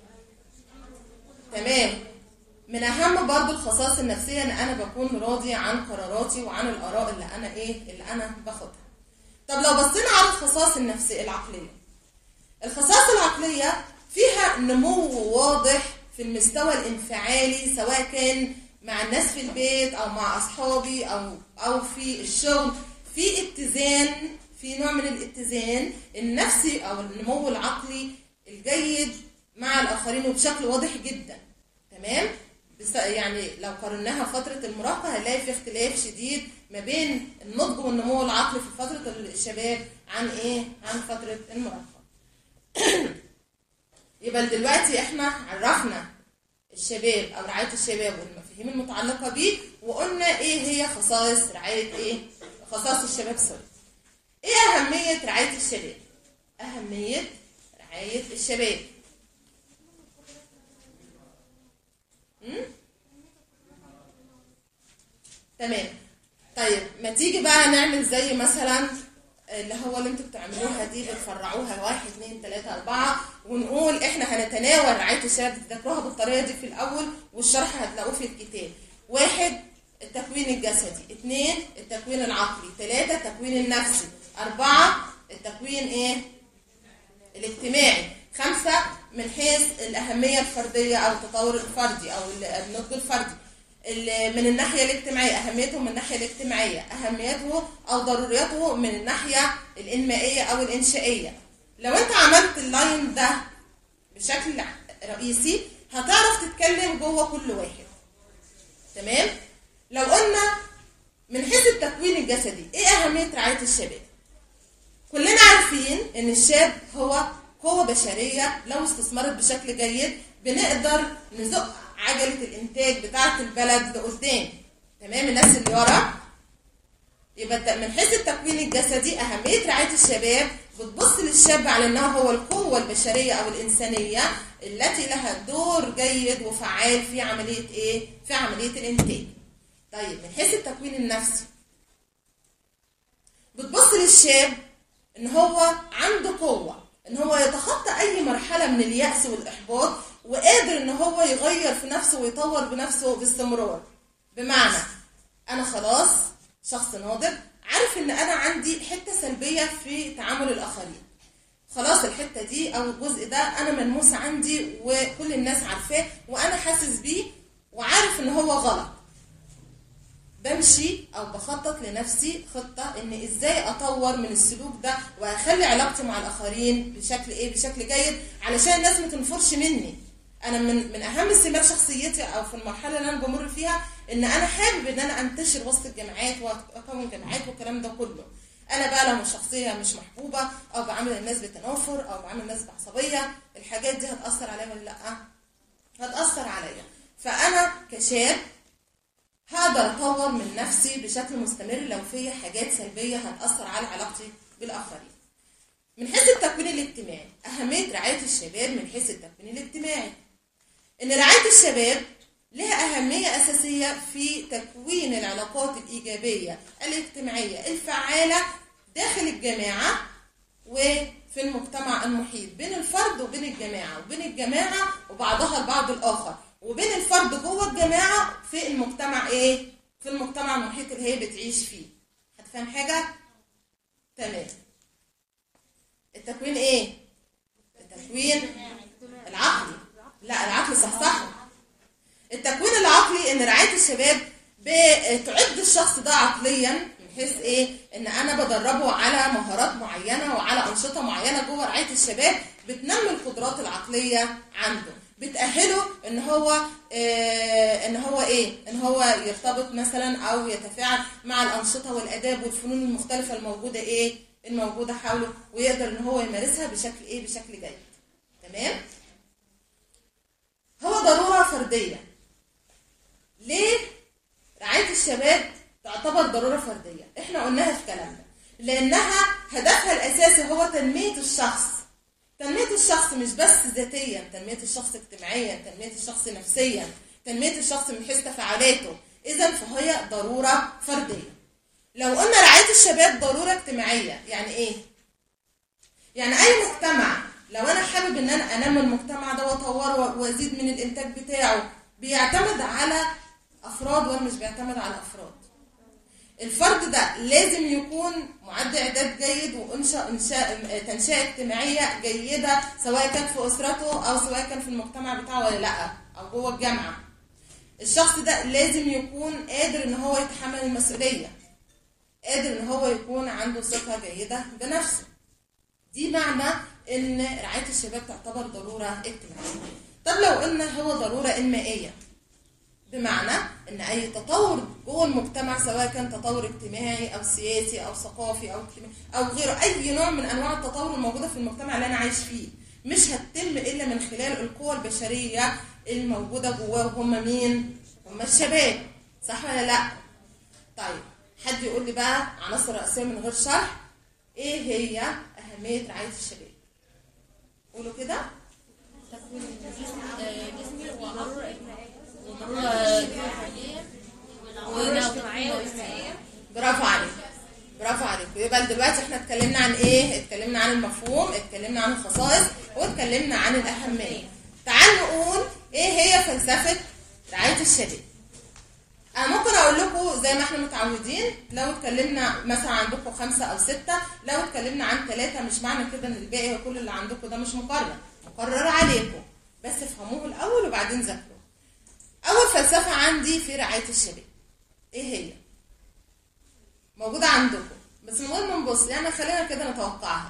تمام من اهم برضو الخصائص النفسيه ان انا بكون راضي عن قراراتي وعن الاراء اللي انا ايه اللي انا باخدها طب لو بصينا على الخصائص النفسيه العقليه الخصائص العقليه فيها نمو واضح في المستوى الانفعالي سواء كان مع الناس في البيت او مع اصحابي او او في الشغل في اتزان في نوع من الاتزان النفسي او النمو العقلي الجيد مع الاخرين وبشكل واضح جدا تمام بس يعني لو قارناها فترة المراهقة هنلاقي في اختلاف شديد ما بين النضج والنمو العقلي في فترة الشباب عن ايه؟ عن فترة المراهقة. يبقى دلوقتي احنا عرفنا الشباب او رعاية الشباب والمفاهيم المتعلقة بيه وقلنا ايه هي خصائص رعاية ايه؟ خصائص الشباب سوري. ايه اهمية رعاية الشباب؟ اهمية رعاية الشباب. مم؟ تمام طيب ما تيجي بقى نعمل زي مثلا اللي هو اللي انتوا بتعملوها دي بتفرعوها واحد اتنين تلاته اربعه ونقول احنا هنتناول رعايه الشباب تذاكروها بالطريقه دي في الاول والشرح هتلاقوه في الكتاب. واحد التكوين الجسدي، اثنين التكوين العقلي، ثلاثه التكوين النفسي، اربعه التكوين ايه؟ الاجتماعي خمسة من حيث الأهمية الفردية أو التطور الفردي أو النضج الفردي ال- من الناحية الاجتماعية أهميته من الناحية الاجتماعية أهميته أو ضروريته من الناحية الإنمائية أو الإنشائية لو أنت عملت اللاين ده بشكل رئيسي هتعرف تتكلم جوه كل واحد تمام لو قلنا من حيث التكوين الجسدي ايه اهميه رعايه الشباب كلنا عارفين ان الشاب هو قوة بشرية لو استثمرت بشكل جيد بنقدر نزق عجلة الإنتاج بتاعة البلد لقدام تمام الناس اللي ورا يبقى الت- من حيث التكوين الجسدي أهمية رعاية الشباب بتبص للشاب على أنه هو القوة البشرية أو الإنسانية التي لها دور جيد وفعال في عملية إيه؟ في عملية الإنتاج. طيب من حيث التكوين النفسي بتبص للشاب ان هو عنده قوه ان هو يتخطى اي مرحله من الياس والاحباط وقادر ان هو يغير في نفسه ويطور بنفسه باستمرار بمعنى انا خلاص شخص ناضج عارف ان انا عندي حته سلبيه في تعامل الاخرين خلاص الحته دي او الجزء ده انا ملموس عندي وكل الناس عارفاه وانا حاسس بيه وعارف ان هو غلط بمشي او بخطط لنفسي خطه ان ازاي اطور من السلوك ده واخلي علاقتي مع الاخرين بشكل ايه بشكل جيد علشان الناس ما تنفرش مني انا من من اهم سمات شخصيتي او في المرحله اللي انا بمر فيها ان انا حابب ان انا انتشر وسط الجامعات واكون جامعات والكلام ده كله انا بقى لو شخصيه مش محبوبه او بعامل الناس بتنافر او بعامل الناس بعصبيه الحاجات دي هتاثر عليا ولا لا هتاثر عليا فانا كشاب هقدر اطور من نفسي بشكل مستمر لو في حاجات سلبيه هتاثر على علاقتي بالاخرين من حيث التكوين الاجتماعي اهميه رعايه الشباب من حيث التكوين الاجتماعي ان رعايه الشباب لها اهميه اساسيه في تكوين العلاقات الايجابيه الاجتماعيه الفعاله داخل الجماعه وفي المجتمع المحيط بين الفرد وبين الجماعه وبين الجماعه وبعضها البعض الاخر وبين الفرد جوه الجماعه في المجتمع ايه في المجتمع المحيط اللي هي بتعيش فيه هتفهم حاجه تمام التكوين ايه التكوين العقلي لا العقل صح صح التكوين العقلي ان رعايه الشباب بتعد الشخص ده عقليا من حيث ايه ان انا بدربه على مهارات معينه وعلى انشطه معينه جوه رعايه الشباب بتنمي القدرات العقليه عنده بتأهله ان هو آه ان هو ايه ان هو يرتبط مثلا او يتفاعل مع الانشطه والاداب والفنون المختلفه الموجوده ايه الموجوده حوله ويقدر ان هو يمارسها بشكل ايه بشكل جيد تمام هو ضروره فرديه ليه رعايه الشباب تعتبر ضروره فرديه احنا قلناها في كلامنا لانها هدفها الاساسي هو تنميه الشخص تنمية الشخص مش بس ذاتيا تنمية الشخص اجتماعيا تنمية الشخص نفسيا تنمية الشخص من حيث تفاعلاته إذا فهي ضرورة فردية لو قلنا رعاية الشباب ضرورة اجتماعية يعني إيه؟ يعني أي مجتمع لو أنا حابب إن أنا أنمي المجتمع ده وأطوره وأزيد من الإنتاج بتاعه بيعتمد على أفراد ولا مش بيعتمد على أفراد الفرد ده لازم يكون معد اعداد جيد وانشاء انشاء تنشئه اجتماعيه جيده سواء كان في اسرته او سواء كان في المجتمع بتاعه ولا لا او جوه الجامعه الشخص ده لازم يكون قادر ان هو يتحمل المسؤوليه قادر ان هو يكون عنده ثقه جيده بنفسه دي معنى ان رعايه الشباب تعتبر ضروره اجتماعيه طب لو قلنا هو ضروره انمائيه بمعنى ان اي تطور جوه المجتمع سواء كان تطور اجتماعي او سياسي او ثقافي او اجتماعي او غيره اي نوع من انواع التطور الموجوده في المجتمع اللي انا عايش فيه مش هتتم الا من خلال القوى البشريه الموجوده جواه وهم مين هم الشباب صح ولا لا طيب حد يقول لي بقى عناصر رئيسيه من غير شرح ايه هي اهميه رعايه الشباب قولوا كده تكوين الجسم آه، جسمي وضرورة وضرورة واجتماعية واجتماعية برافو عليك برافو عليك يبقى دلوقتي احنا اتكلمنا عن ايه اتكلمنا عن المفهوم اتكلمنا عن الخصائص واتكلمنا عن الاهميه تعال نقول ايه هي فلسفه رعايه الشباب انا ممكن اقول لكم زي ما احنا متعودين لو اتكلمنا مثلا عندكم خمسة او ستة لو اتكلمنا عن ثلاثة مش معنى كده ان الباقي كل اللي عندكم ده مش مقرر مقرر عليكم بس افهموه الاول وبعدين ذاكروه اول فلسفه عندي في رعايه الشباب ايه هي موجوده عندكم بس من غير ما نبص يعني خلينا كده نتوقعها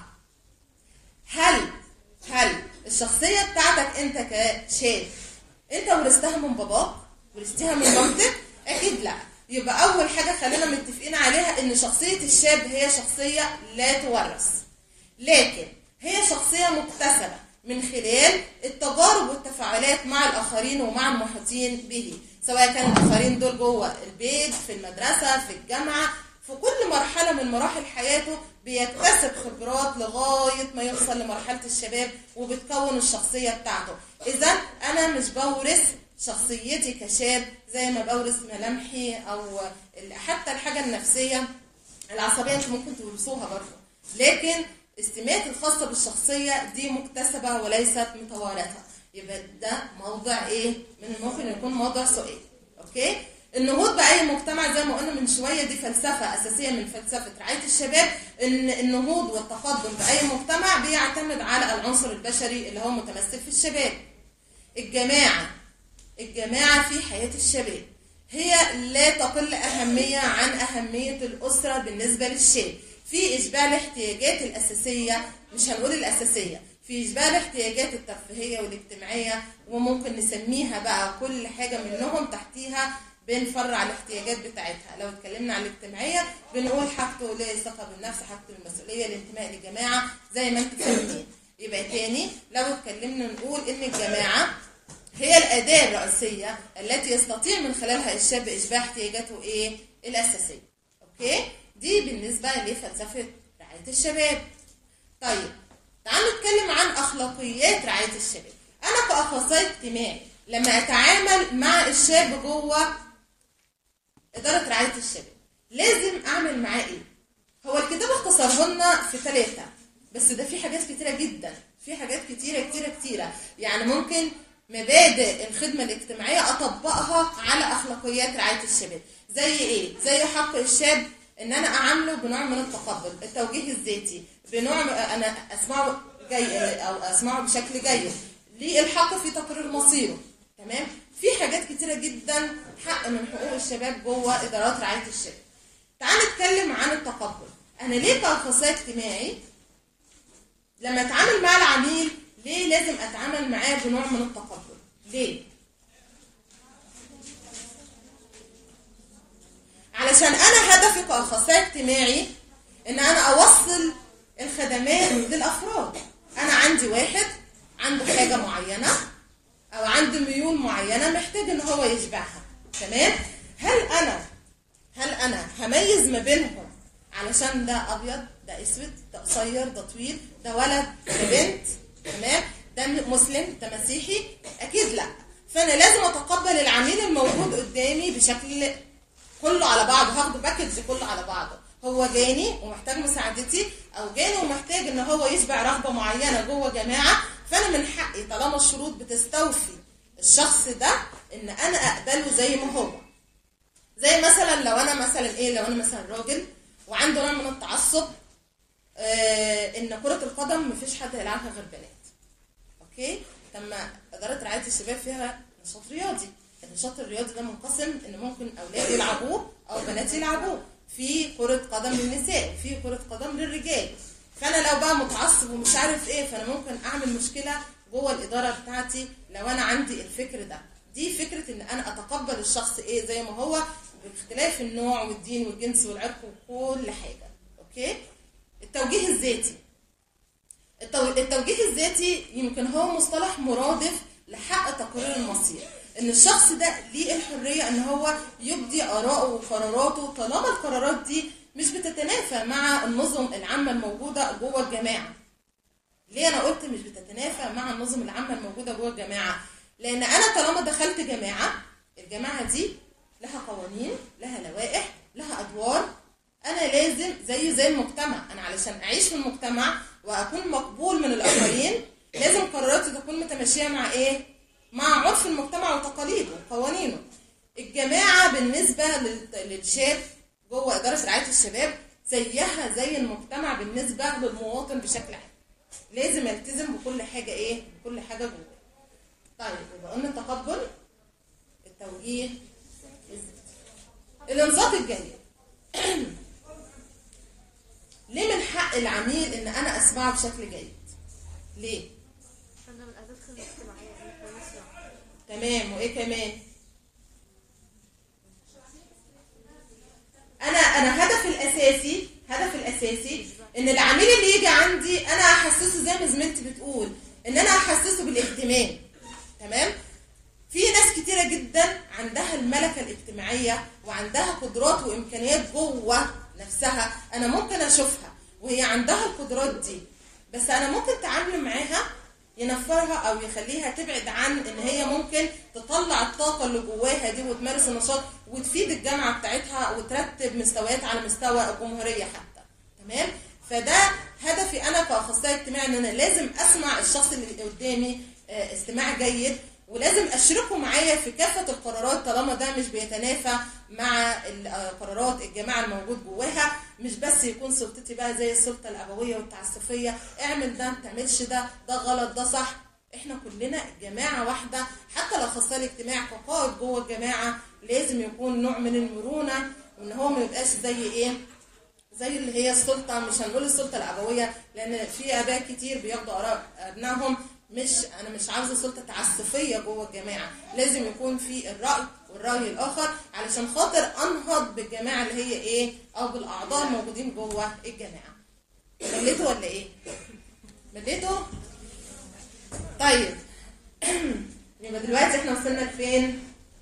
هل هل الشخصيه بتاعتك انت كشاب انت ورثتها من باباك ورثتها من مامتك اكيد لا يبقى اول حاجه خلينا متفقين عليها ان شخصيه الشاب هي شخصيه لا تورث لكن هي شخصيه مكتسبه من خلال التجارب والتفاعلات مع الاخرين ومع المحيطين به سواء كان الاخرين دول جوه البيت في المدرسه في الجامعه في كل مرحله من مراحل حياته بيكتسب خبرات لغايه ما يوصل لمرحله الشباب وبتكون الشخصيه بتاعته اذا انا مش بورث شخصيتي كشاب زي ما بورث ملامحي او حتى الحاجه النفسيه العصبيه انتوا ممكن تورثوها برضه لكن السمات الخاصه بالشخصيه دي مكتسبه وليست متوارثه يبقى ده موضع ايه من الممكن يكون موضع سؤال اوكي النهوض باي مجتمع زي ما قلنا من شويه دي فلسفه اساسيه من فلسفه رعايه الشباب ان النهوض والتقدم باي مجتمع بيعتمد على العنصر البشري اللي هو متمثل في الشباب الجماعه الجماعه في حياه الشباب هي لا تقل اهميه عن اهميه الاسره بالنسبه للشاب في اشباع الاحتياجات الاساسيه مش هنقول الاساسيه في اشباع الاحتياجات الترفيهيه والاجتماعيه وممكن نسميها بقى كل حاجه منهم تحتيها بنفرع الاحتياجات بتاعتها لو اتكلمنا عن الاجتماعيه بنقول حاجته للثقه بالنفس حاجته المسؤوليه الانتماء للجماعه زي ما انتم فاهمين يبقى تاني لو اتكلمنا نقول ان الجماعه هي الاداه الرئيسيه التي يستطيع من خلالها الشاب اشباع احتياجاته ايه الاساسيه اوكي دي بالنسبه لفلسفه رعايه الشباب طيب تعالوا نتكلم عن اخلاقيات رعايه الشباب انا كاخصائي اجتماعي لما اتعامل مع الشاب جوه اداره رعايه الشباب لازم اعمل معاه ايه هو الكتاب اختصره لنا في ثلاثه بس ده في حاجات كتيره جدا في حاجات كتيره كتيره كتيره يعني ممكن مبادئ الخدمه الاجتماعيه اطبقها على اخلاقيات رعايه الشباب زي ايه زي حق الشاب ان انا اعامله بنوع من التقبل التوجيه الذاتي بنوع انا اسمعه جيد او اسمعه بشكل جيد ليه الحق في تقرير مصيره تمام في حاجات كتيره جدا حق من حقوق الشباب جوه ادارات رعايه الشباب تعال نتكلم عن التقبل انا ليه كاخصائي اجتماعي لما اتعامل مع العميل ليه لازم اتعامل معاه بنوع من التقبل ليه علشان انا هدفي كاخصائي اجتماعي ان انا اوصل الخدمات للافراد انا عندي واحد عنده حاجه معينه او عنده ميول معينه محتاج ان هو يشبعها تمام هل انا هل انا هميز ما بينهم علشان ده ابيض ده اسود ده قصير ده طويل ده ولد ده بنت تمام ده مسلم ده مسيحي اكيد لا فانا لازم اتقبل العميل الموجود قدامي بشكل كله على بعضه هاخده باكج كله على بعضه هو جاني ومحتاج مساعدتي او جاني ومحتاج ان هو يشبع رغبه معينه جوه جماعه فانا من حقي طالما الشروط بتستوفي الشخص ده ان انا اقبله زي ما هو زي مثلا لو انا مثلا ايه لو انا مثلا راجل وعنده نوع من التعصب آه ان كره القدم مفيش حد هيلعبها غير بنات اوكي طب ما اداره رعايه الشباب فيها نشاط رياضي النشاط الرياضي ده منقسم ان ممكن اولاد يلعبوه او بنات يلعبوه في كره قدم للنساء في كره قدم للرجال فانا لو بقى متعصب ومش عارف ايه فانا ممكن اعمل مشكله جوه الاداره بتاعتي لو انا عندي الفكر ده دي فكره ان انا اتقبل الشخص ايه زي ما هو باختلاف النوع والدين والجنس والعرق وكل حاجه اوكي التوجيه الذاتي التو- التوجيه الذاتي يمكن هو مصطلح مرادف لحق تقرير المصير ان الشخص ده ليه الحريه ان هو يبدي اراءه وقراراته طالما القرارات دي مش بتتنافى مع النظم العامه الموجوده جوه الجماعه ليه انا قلت مش بتتنافى مع النظم العامه الموجوده جوه الجماعه لان انا طالما دخلت جماعه الجماعه دي لها قوانين لها لوائح لها ادوار انا لازم زيه زي المجتمع انا علشان اعيش في المجتمع واكون مقبول من الاخرين لازم قراراتي تكون متماشيه مع ايه مع عرف المجتمع وتقاليده وقوانينه الجماعه بالنسبه لل- للشاب جوه اداره رعايه الشباب زيها زي المجتمع بالنسبه للمواطن بشكل عام لازم يلتزم بكل حاجه ايه بكل حاجه جوه طيب يبقى قلنا التقبل التوجيه الانصات الجيد ليه من حق العميل ان انا اسمعه بشكل جيد ليه عشان ده من أساس الخدمة الاجتماعية إن إحنا نسمع تمام وايه كمان انا انا هدفي الاساسي هدفي الاساسي ان العميل اللي يجي عندي انا احسسه زي ما زميلتي بتقول ان انا احسسه بالاهتمام تمام في ناس كتيره جدا عندها الملكه الاجتماعيه وعندها قدرات وامكانيات جوه نفسها انا ممكن اشوفها وهي عندها القدرات دي بس انا ممكن تعامل معاها ينفرها او يخليها تبعد عن ان هي ممكن تطلع الطاقه اللي جواها دي وتمارس النشاط وتفيد الجامعه بتاعتها وترتب مستويات على مستوى الجمهوريه حتى تمام فده هدفي انا كاخصائي اجتماعي ان انا لازم اسمع الشخص اللي قدامي آه، استماع جيد ولازم اشركه معايا في كافه القرارات طالما ده مش بيتنافى مع ال- آه، قرارات الجماعه الموجود جواها مش بس يكون سلطتي بقى زي السلطه الابويه والتعسفيه اعمل ده ما تعملش ده ده غلط ده صح احنا كلنا جماعه واحده حتى الاخصائي الاجتماعي كقائد جوه الجماعه لازم يكون نوع من المرونه وان هو ما يبقاش زي ايه زي اللي هي السلطه مش هنقول السلطه الابويه لان في اباء كتير بياخدوا اراء ابنائهم مش انا مش عاوزه سلطه تعسفيه جوه الجماعه لازم يكون في الراي والراي الاخر علشان خاطر انهض بالجماعه اللي هي ايه او بالاعضاء الموجودين جوه الجماعه مليتوا ولا ايه مليتوا طيب يبقى دلوقتي احنا وصلنا لفين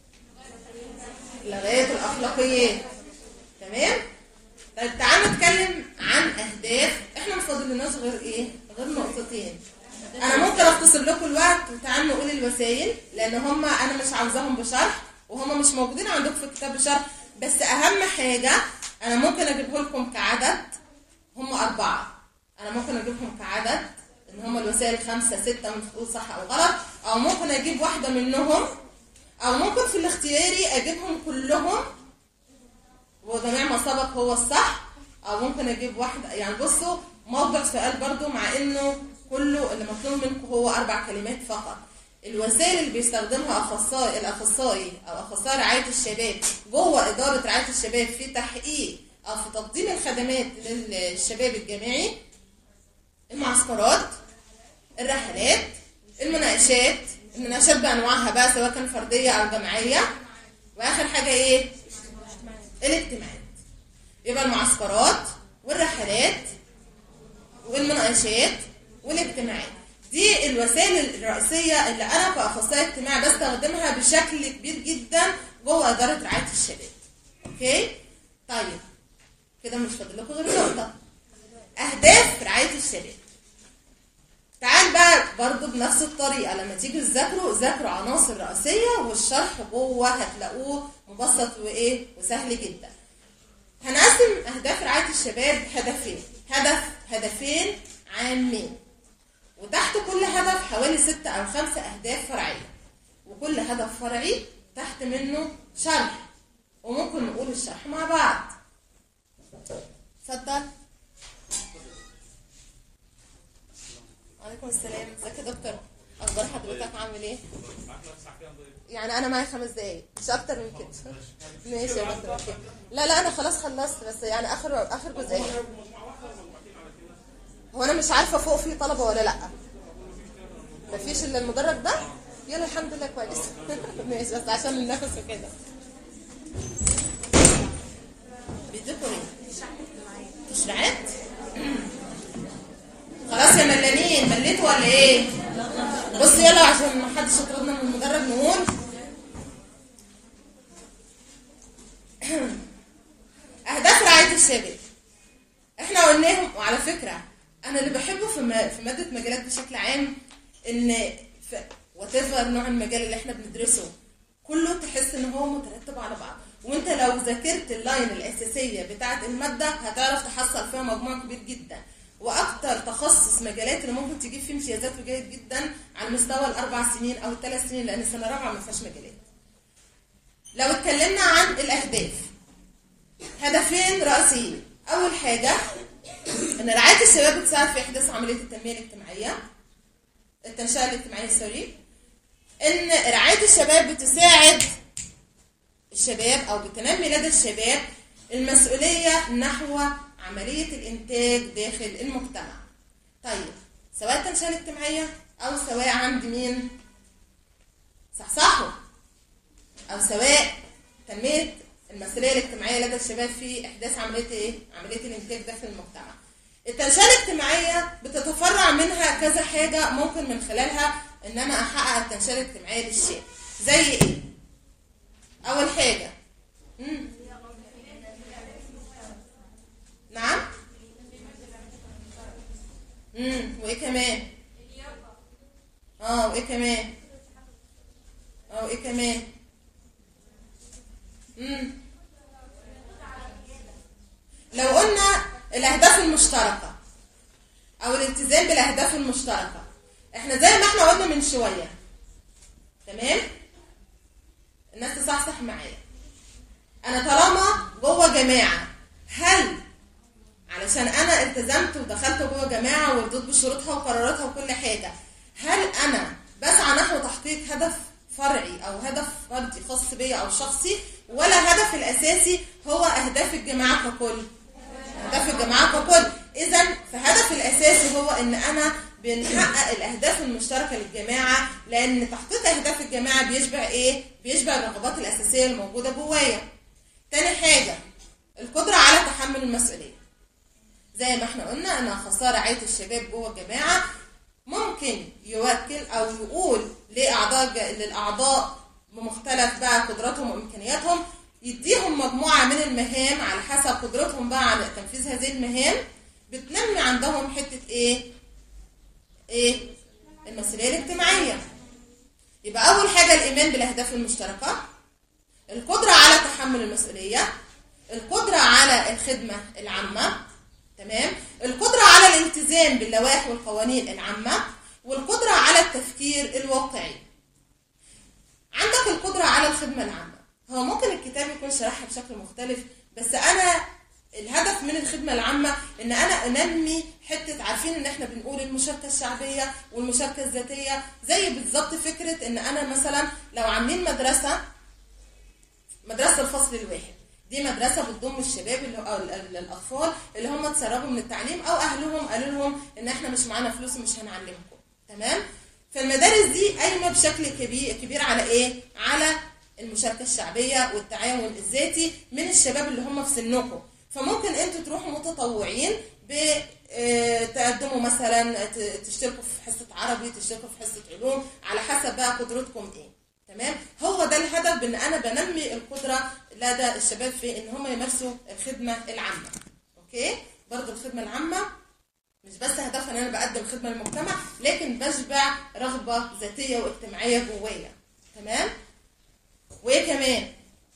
لغايه الاخلاقيات تمام طيب تعالوا نتكلم عن اهداف احنا ما فاضلناش غير ايه غير نقطتين انا ممكن اختصر لكم الوقت وتعالوا نقول الوسائل لان هم انا مش عاوزاهم بشرح وهم مش موجودين عندكم في الكتاب بشرح بس اهم حاجه انا ممكن اجيبه لكم كعدد هم اربعه انا ممكن اجيبهم كعدد ان هم الوسائل خمسه سته مش تقول صح او غلط او ممكن اجيب واحده منهم او ممكن في الاختياري اجيبهم كلهم وجميع ما سبق هو الصح او ممكن اجيب واحده يعني بصوا موضع سؤال برضو مع انه كله اللي مطلوب منكم هو اربع كلمات فقط الوسائل اللي بيستخدمها اخصائي الاخصائي او اخصائي رعايه الشباب جوه اداره رعايه الشباب في تحقيق او في تقديم الخدمات للشباب الجامعي المعسكرات الرحلات المناقشات المناقشات بانواعها بقى سواء كان فرديه او جماعيه واخر حاجه ايه الاجتماعات يبقى المعسكرات والرحلات والمناقشات والاجتماعات دي الوسائل الرئيسيه اللي انا كاخصائي اجتماعي بستخدمها بشكل كبير جدا جوه اداره رعايه الشباب اوكي طيب كده مش فاضل لكم غير نقطه اهداف رعايه الشباب تعال بقى برضو بنفس الطريقة لما تيجوا تذاكروا ذاكروا عناصر رئيسية والشرح جوه هتلاقوه مبسط وايه وسهل جدا هنقسم اهداف رعاية الشباب هدفين هدف هدفين عامين وتحت كل هدف حوالي ستة او خمسة اهداف فرعية وكل هدف فرعي تحت منه شرح وممكن نقول الشرح مع بعض اتفضل وعليكم السلام ازيك يا دكتور اخبار حضرتك عامل ايه يعني انا معايا خمس دقايق مش اكتر من كده ماشي يا دكتور اوكي لا لا انا خلاص خلصت بس يعني اخر اخر جزئيه هو انا مش عارفه فوق في طلبه ولا لا مفيش الا المدرج ده يلا الحمد لله كويس ماشي بس عشان النفس وكده بيديكوا ايه تشريعات خلاص يا ملانين مليتوا ولا ايه بص يلا عشان ما حدش يطردنا من المدرج نقول اهداف رعايه الشباب احنا قلناهم وعلى فكره انا اللي بحبه في م- في ماده مجالات بشكل عام ان وات نوع المجال اللي احنا بندرسه كله تحس ان هو مترتب على بعض وانت لو ذاكرت اللاين الاساسيه بتاعه الماده هتعرف تحصل فيها مجموع كبير جدا واكتر تخصص مجالات اللي ممكن تجيب فيه امتيازات وجيد جدا على مستوى الاربع سنين او الثلاث سنين لان السنه الرابعه ما فيهاش مجالات لو اتكلمنا عن الاهداف هدفين رئيسيين اول حاجه ان رعايه الشباب بتساعد في احداث عمليه التنميه الاجتماعيه التنشئه الاجتماعيه سوري ان رعايه الشباب بتساعد الشباب او بتنمي لدى الشباب المسؤوليه نحو عمليه الانتاج داخل المجتمع طيب سواء التنشئه الاجتماعيه او سواء عند مين صحصحوا او سواء تنميه المسؤوليه الاجتماعيه لدى الشباب في احداث عمليه ايه عمليه الانتاج داخل المجتمع التنشئه الاجتماعيه بتتفرع منها كذا حاجه ممكن من خلالها ان انا احقق التنشئه الاجتماعيه للشاب زي ايه اول حاجه مم. نعم امم وايه كمان اه وايه كمان اه وايه كمان امم لو قلنا الاهداف المشتركه او الالتزام بالاهداف المشتركه احنا زي ما احنا قلنا من شويه تمام الناس تصحصح معايا انا طالما جوه جماعه هل علشان انا التزمت ودخلت جوه جماعه ورضيت بشروطها وقراراتها وكل حاجه هل انا بسعى نحو تحقيق هدف فرعي او هدف فردي خاص بيا او شخصي ولا هدف الاساسي هو اهداف الجماعه ككل اهداف الجماعه ككل اذا فهدف الاساسي هو ان انا بنحقق الاهداف المشتركه للجماعه لان تحقيق اهداف الجماعه بيشبع ايه بيشبع الرغبات الاساسيه الموجوده جوايا تاني حاجه القدره على تحمل المسؤوليه زي ما احنا قلنا ان اخصائي رعايه الشباب جوه الجماعه ممكن يوكل او يقول لاعضاء للاعضاء بمختلف بقى قدراتهم وامكانياتهم يديهم مجموعه من المهام على حسب قدرتهم بقى على تنفيذ هذه المهام بتنمي عندهم حته ايه ايه المسؤوليه الاجتماعيه يبقى اول حاجه الايمان بالاهداف المشتركه القدره على تحمل المسؤوليه القدره على الخدمه العامه تمام القدرة على الالتزام باللوائح والقوانين العامة والقدرة على التفكير الواقعي عندك القدرة على الخدمة العامة هو ممكن الكتاب يكون شرحها بشكل مختلف بس أنا الهدف من الخدمة العامة إن أنا أنمي حتة عارفين إن إحنا بنقول المشاركة الشعبية والمشاركة الذاتية زي بالظبط فكرة إن أنا مثلا لو عاملين مدرسة مدرسة الفصل الواحد دي مدرسه بتضم الشباب اللي أو ال- ال- الاطفال اللي هم اتسربوا من التعليم او اهلهم قالوا لهم ان احنا مش معانا فلوس ومش هنعلمكم تمام فالمدارس دي قايمه بشكل كبير كبير على ايه على المشاركه الشعبيه والتعاون الذاتي من الشباب اللي هم في سنكم فممكن انتوا تروحوا متطوعين ب آه، تقدموا مثلا ت- تشتركوا في حصه عربي تشتركوا في حصه علوم على حسب بقى قدرتكم ايه تمام هو ده الهدف بان انا بنمي القدره لدى الشباب في ان هم يمارسوا الخدمه العامه اوكي برضو الخدمه العامه مش بس هدفها ان انا بقدم خدمه للمجتمع لكن بشبع رغبه ذاتيه واجتماعيه جوايا تمام وايه كمان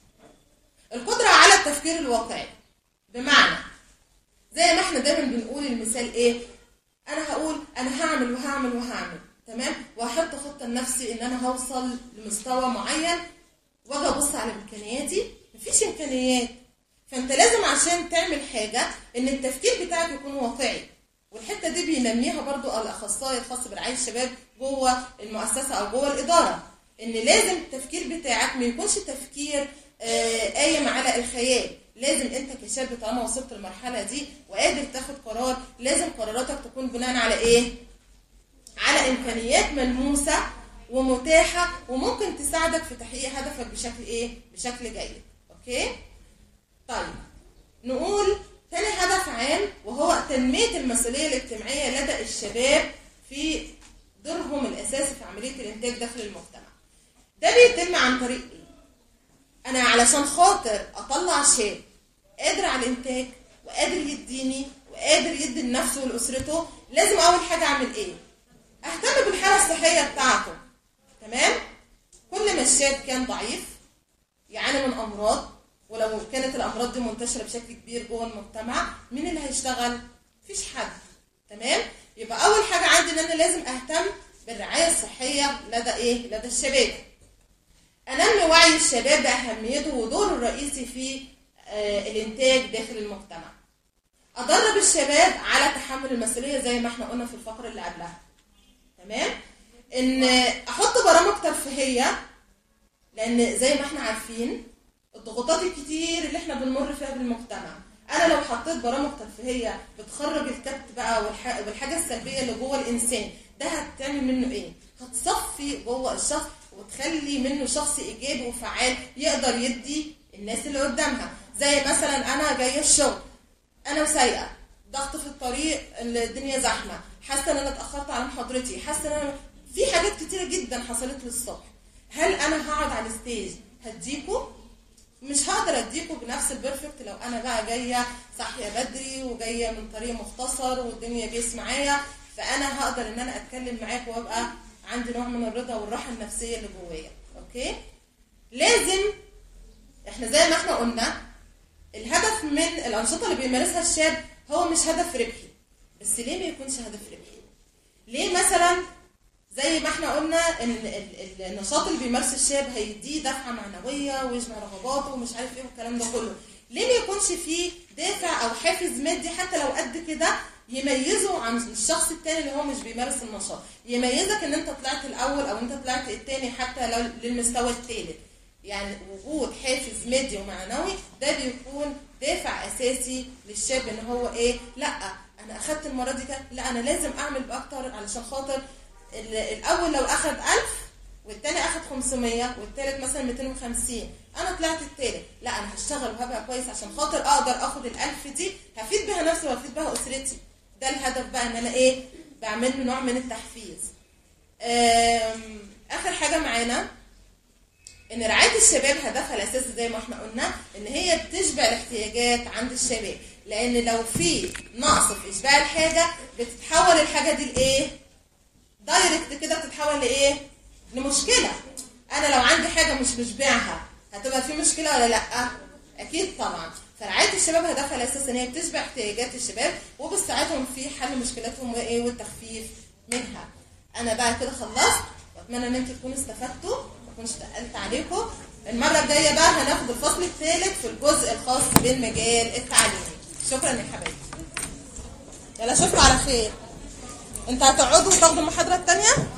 القدره على التفكير الواقعي بمعنى زي ما احنا دايما بنقول المثال ايه انا هقول انا هعمل وهعمل وهعمل تمام وهحط خطه لنفسي ان انا هوصل لمستوى معين واجي ابص على امكانياتي مفيش امكانيات فانت لازم عشان تعمل حاجه ان التفكير بتاعك يكون واقعي والحته دي بينميها برضو الاخصائي الخاص برعايه الشباب جوه المؤسسه او جوه الاداره ان لازم التفكير بتاعك ما يكونش تفكير آه، قايم على الخيال لازم انت كشاب طالما وصلت للمرحله دي وقادر تاخد قرار لازم قراراتك تكون بناء على ايه على امكانيات ملموسه ومتاحه وممكن تساعدك في تحقيق هدفك بشكل ايه بشكل جيد اوكي طيب نقول تاني هدف عام وهو تنمية المسؤولية الاجتماعية لدى الشباب في دورهم الأساسي في عملية الإنتاج داخل المجتمع. ده بيتم عن طريق إيه؟ أنا علشان خاطر أطلع شاب قادر على الإنتاج وقادر يديني وقادر يدي لنفسه ولأسرته لازم أول حاجة أعمل إيه؟ أهتم بالحالة الصحية بتاعته. تمام؟ كل ما الشاب كان ضعيف يعاني من امراض ولو كانت الامراض دي منتشره بشكل كبير جوه المجتمع مين اللي هيشتغل مفيش حد تمام يبقى اول حاجه عندي ان انا لازم اهتم بالرعايه الصحيه لدى ايه لدى الشباب انمي وعي الشباب باهميته ودوره الرئيسي في آه الانتاج داخل المجتمع ادرب الشباب على تحمل المسؤوليه زي ما احنا قلنا في الفقره اللي قبلها تمام ان احط برامج ترفيهيه لان زي ما احنا عارفين الضغوطات الكتير اللي احنا بنمر فيها بالمجتمع انا لو حطيت برامج ترفيهيه بتخرج الكبت بقى والح- والحاجه السلبيه اللي جوه الانسان ده هتعمل منه ايه هتصفي جوه الشخص وتخلي منه شخص ايجابي وفعال يقدر يدي الناس اللي قدامها زي مثلا انا جايه الشغل انا سايقه ضغط في الطريق الدنيا زحمه حاسه ان انا اتاخرت على محاضرتي حاسه ان انا في حاجات كتيره جدا حصلت لي الصبح هل انا هقعد على الستيج هديكوا مش هقدر اديكوا بنفس البرفكت لو انا بقى جايه صاحيه بدري وجايه من طريق مختصر والدنيا بيس معايا فانا هقدر ان انا اتكلم معاك وابقى عندي نوع من الرضا والراحه النفسيه اللي جوايا اوكي لازم احنا زي ما احنا قلنا الهدف من الانشطه اللي بيمارسها الشاب هو مش هدف ربحي بس ليه ما يكونش هدف ربحي ليه مثلا زي ما احنا قلنا ان ال- ال- النشاط اللي بيمارسه الشاب هيديه دفعه معنويه ويشبع رغباته ومش عارف ايه والكلام ده كله ليه ما يكونش فيه دافع او حافز مادي حتى لو قد كده يميزه عن الشخص التاني اللي هو مش بيمارس النشاط يميزك ان انت طلعت الاول او انت طلعت التاني حتى لو للمستوى التالت يعني وجود حافز مادي ومعنوي ده بيكون دافع اساسي للشاب ان هو ايه لا انا اخدت المره دي كده لا انا لازم اعمل باكتر علشان خاطر ال- الاول لو اخد 1000 والتاني اخد 500 والتالت مثلا 250 انا طلعت التالت لا انا هشتغل وهبقى كويس عشان خاطر اقدر اخد ال1000 دي هفيد بيها نفسي وهفيد بيها اسرتي ده الهدف بقى ان انا ايه بعمل له نوع من التحفيز آم، اخر حاجه معانا ان رعايه الشباب هدفها الاساسي زي ما احنا قلنا ان هي بتشبع الاحتياجات عند الشباب لان لو في نقص في اشباع الحاجه بتتحول الحاجه دي لايه دايركت كده بتتحول لايه لمشكله انا لو عندي حاجه مش مشبعها هتبقى في مشكله ولا لا اكيد طبعا فرعايه الشباب هدفها الاساسي ان هي بتشبع احتياجات الشباب وبتساعدهم في حل مشكلاتهم وايه والتخفيف منها انا بقى كده خلصت واتمنى ان انتوا تكونوا استفدتوا ما اكونش تقلت عليكم المره الجايه بقى هناخد الفصل الثالث في الجزء الخاص بالمجال التعليمي شكرا يا حبايبي يلا اشوفكم على خير انت هتقعدوا وتاخدوا المحاضره الثانيه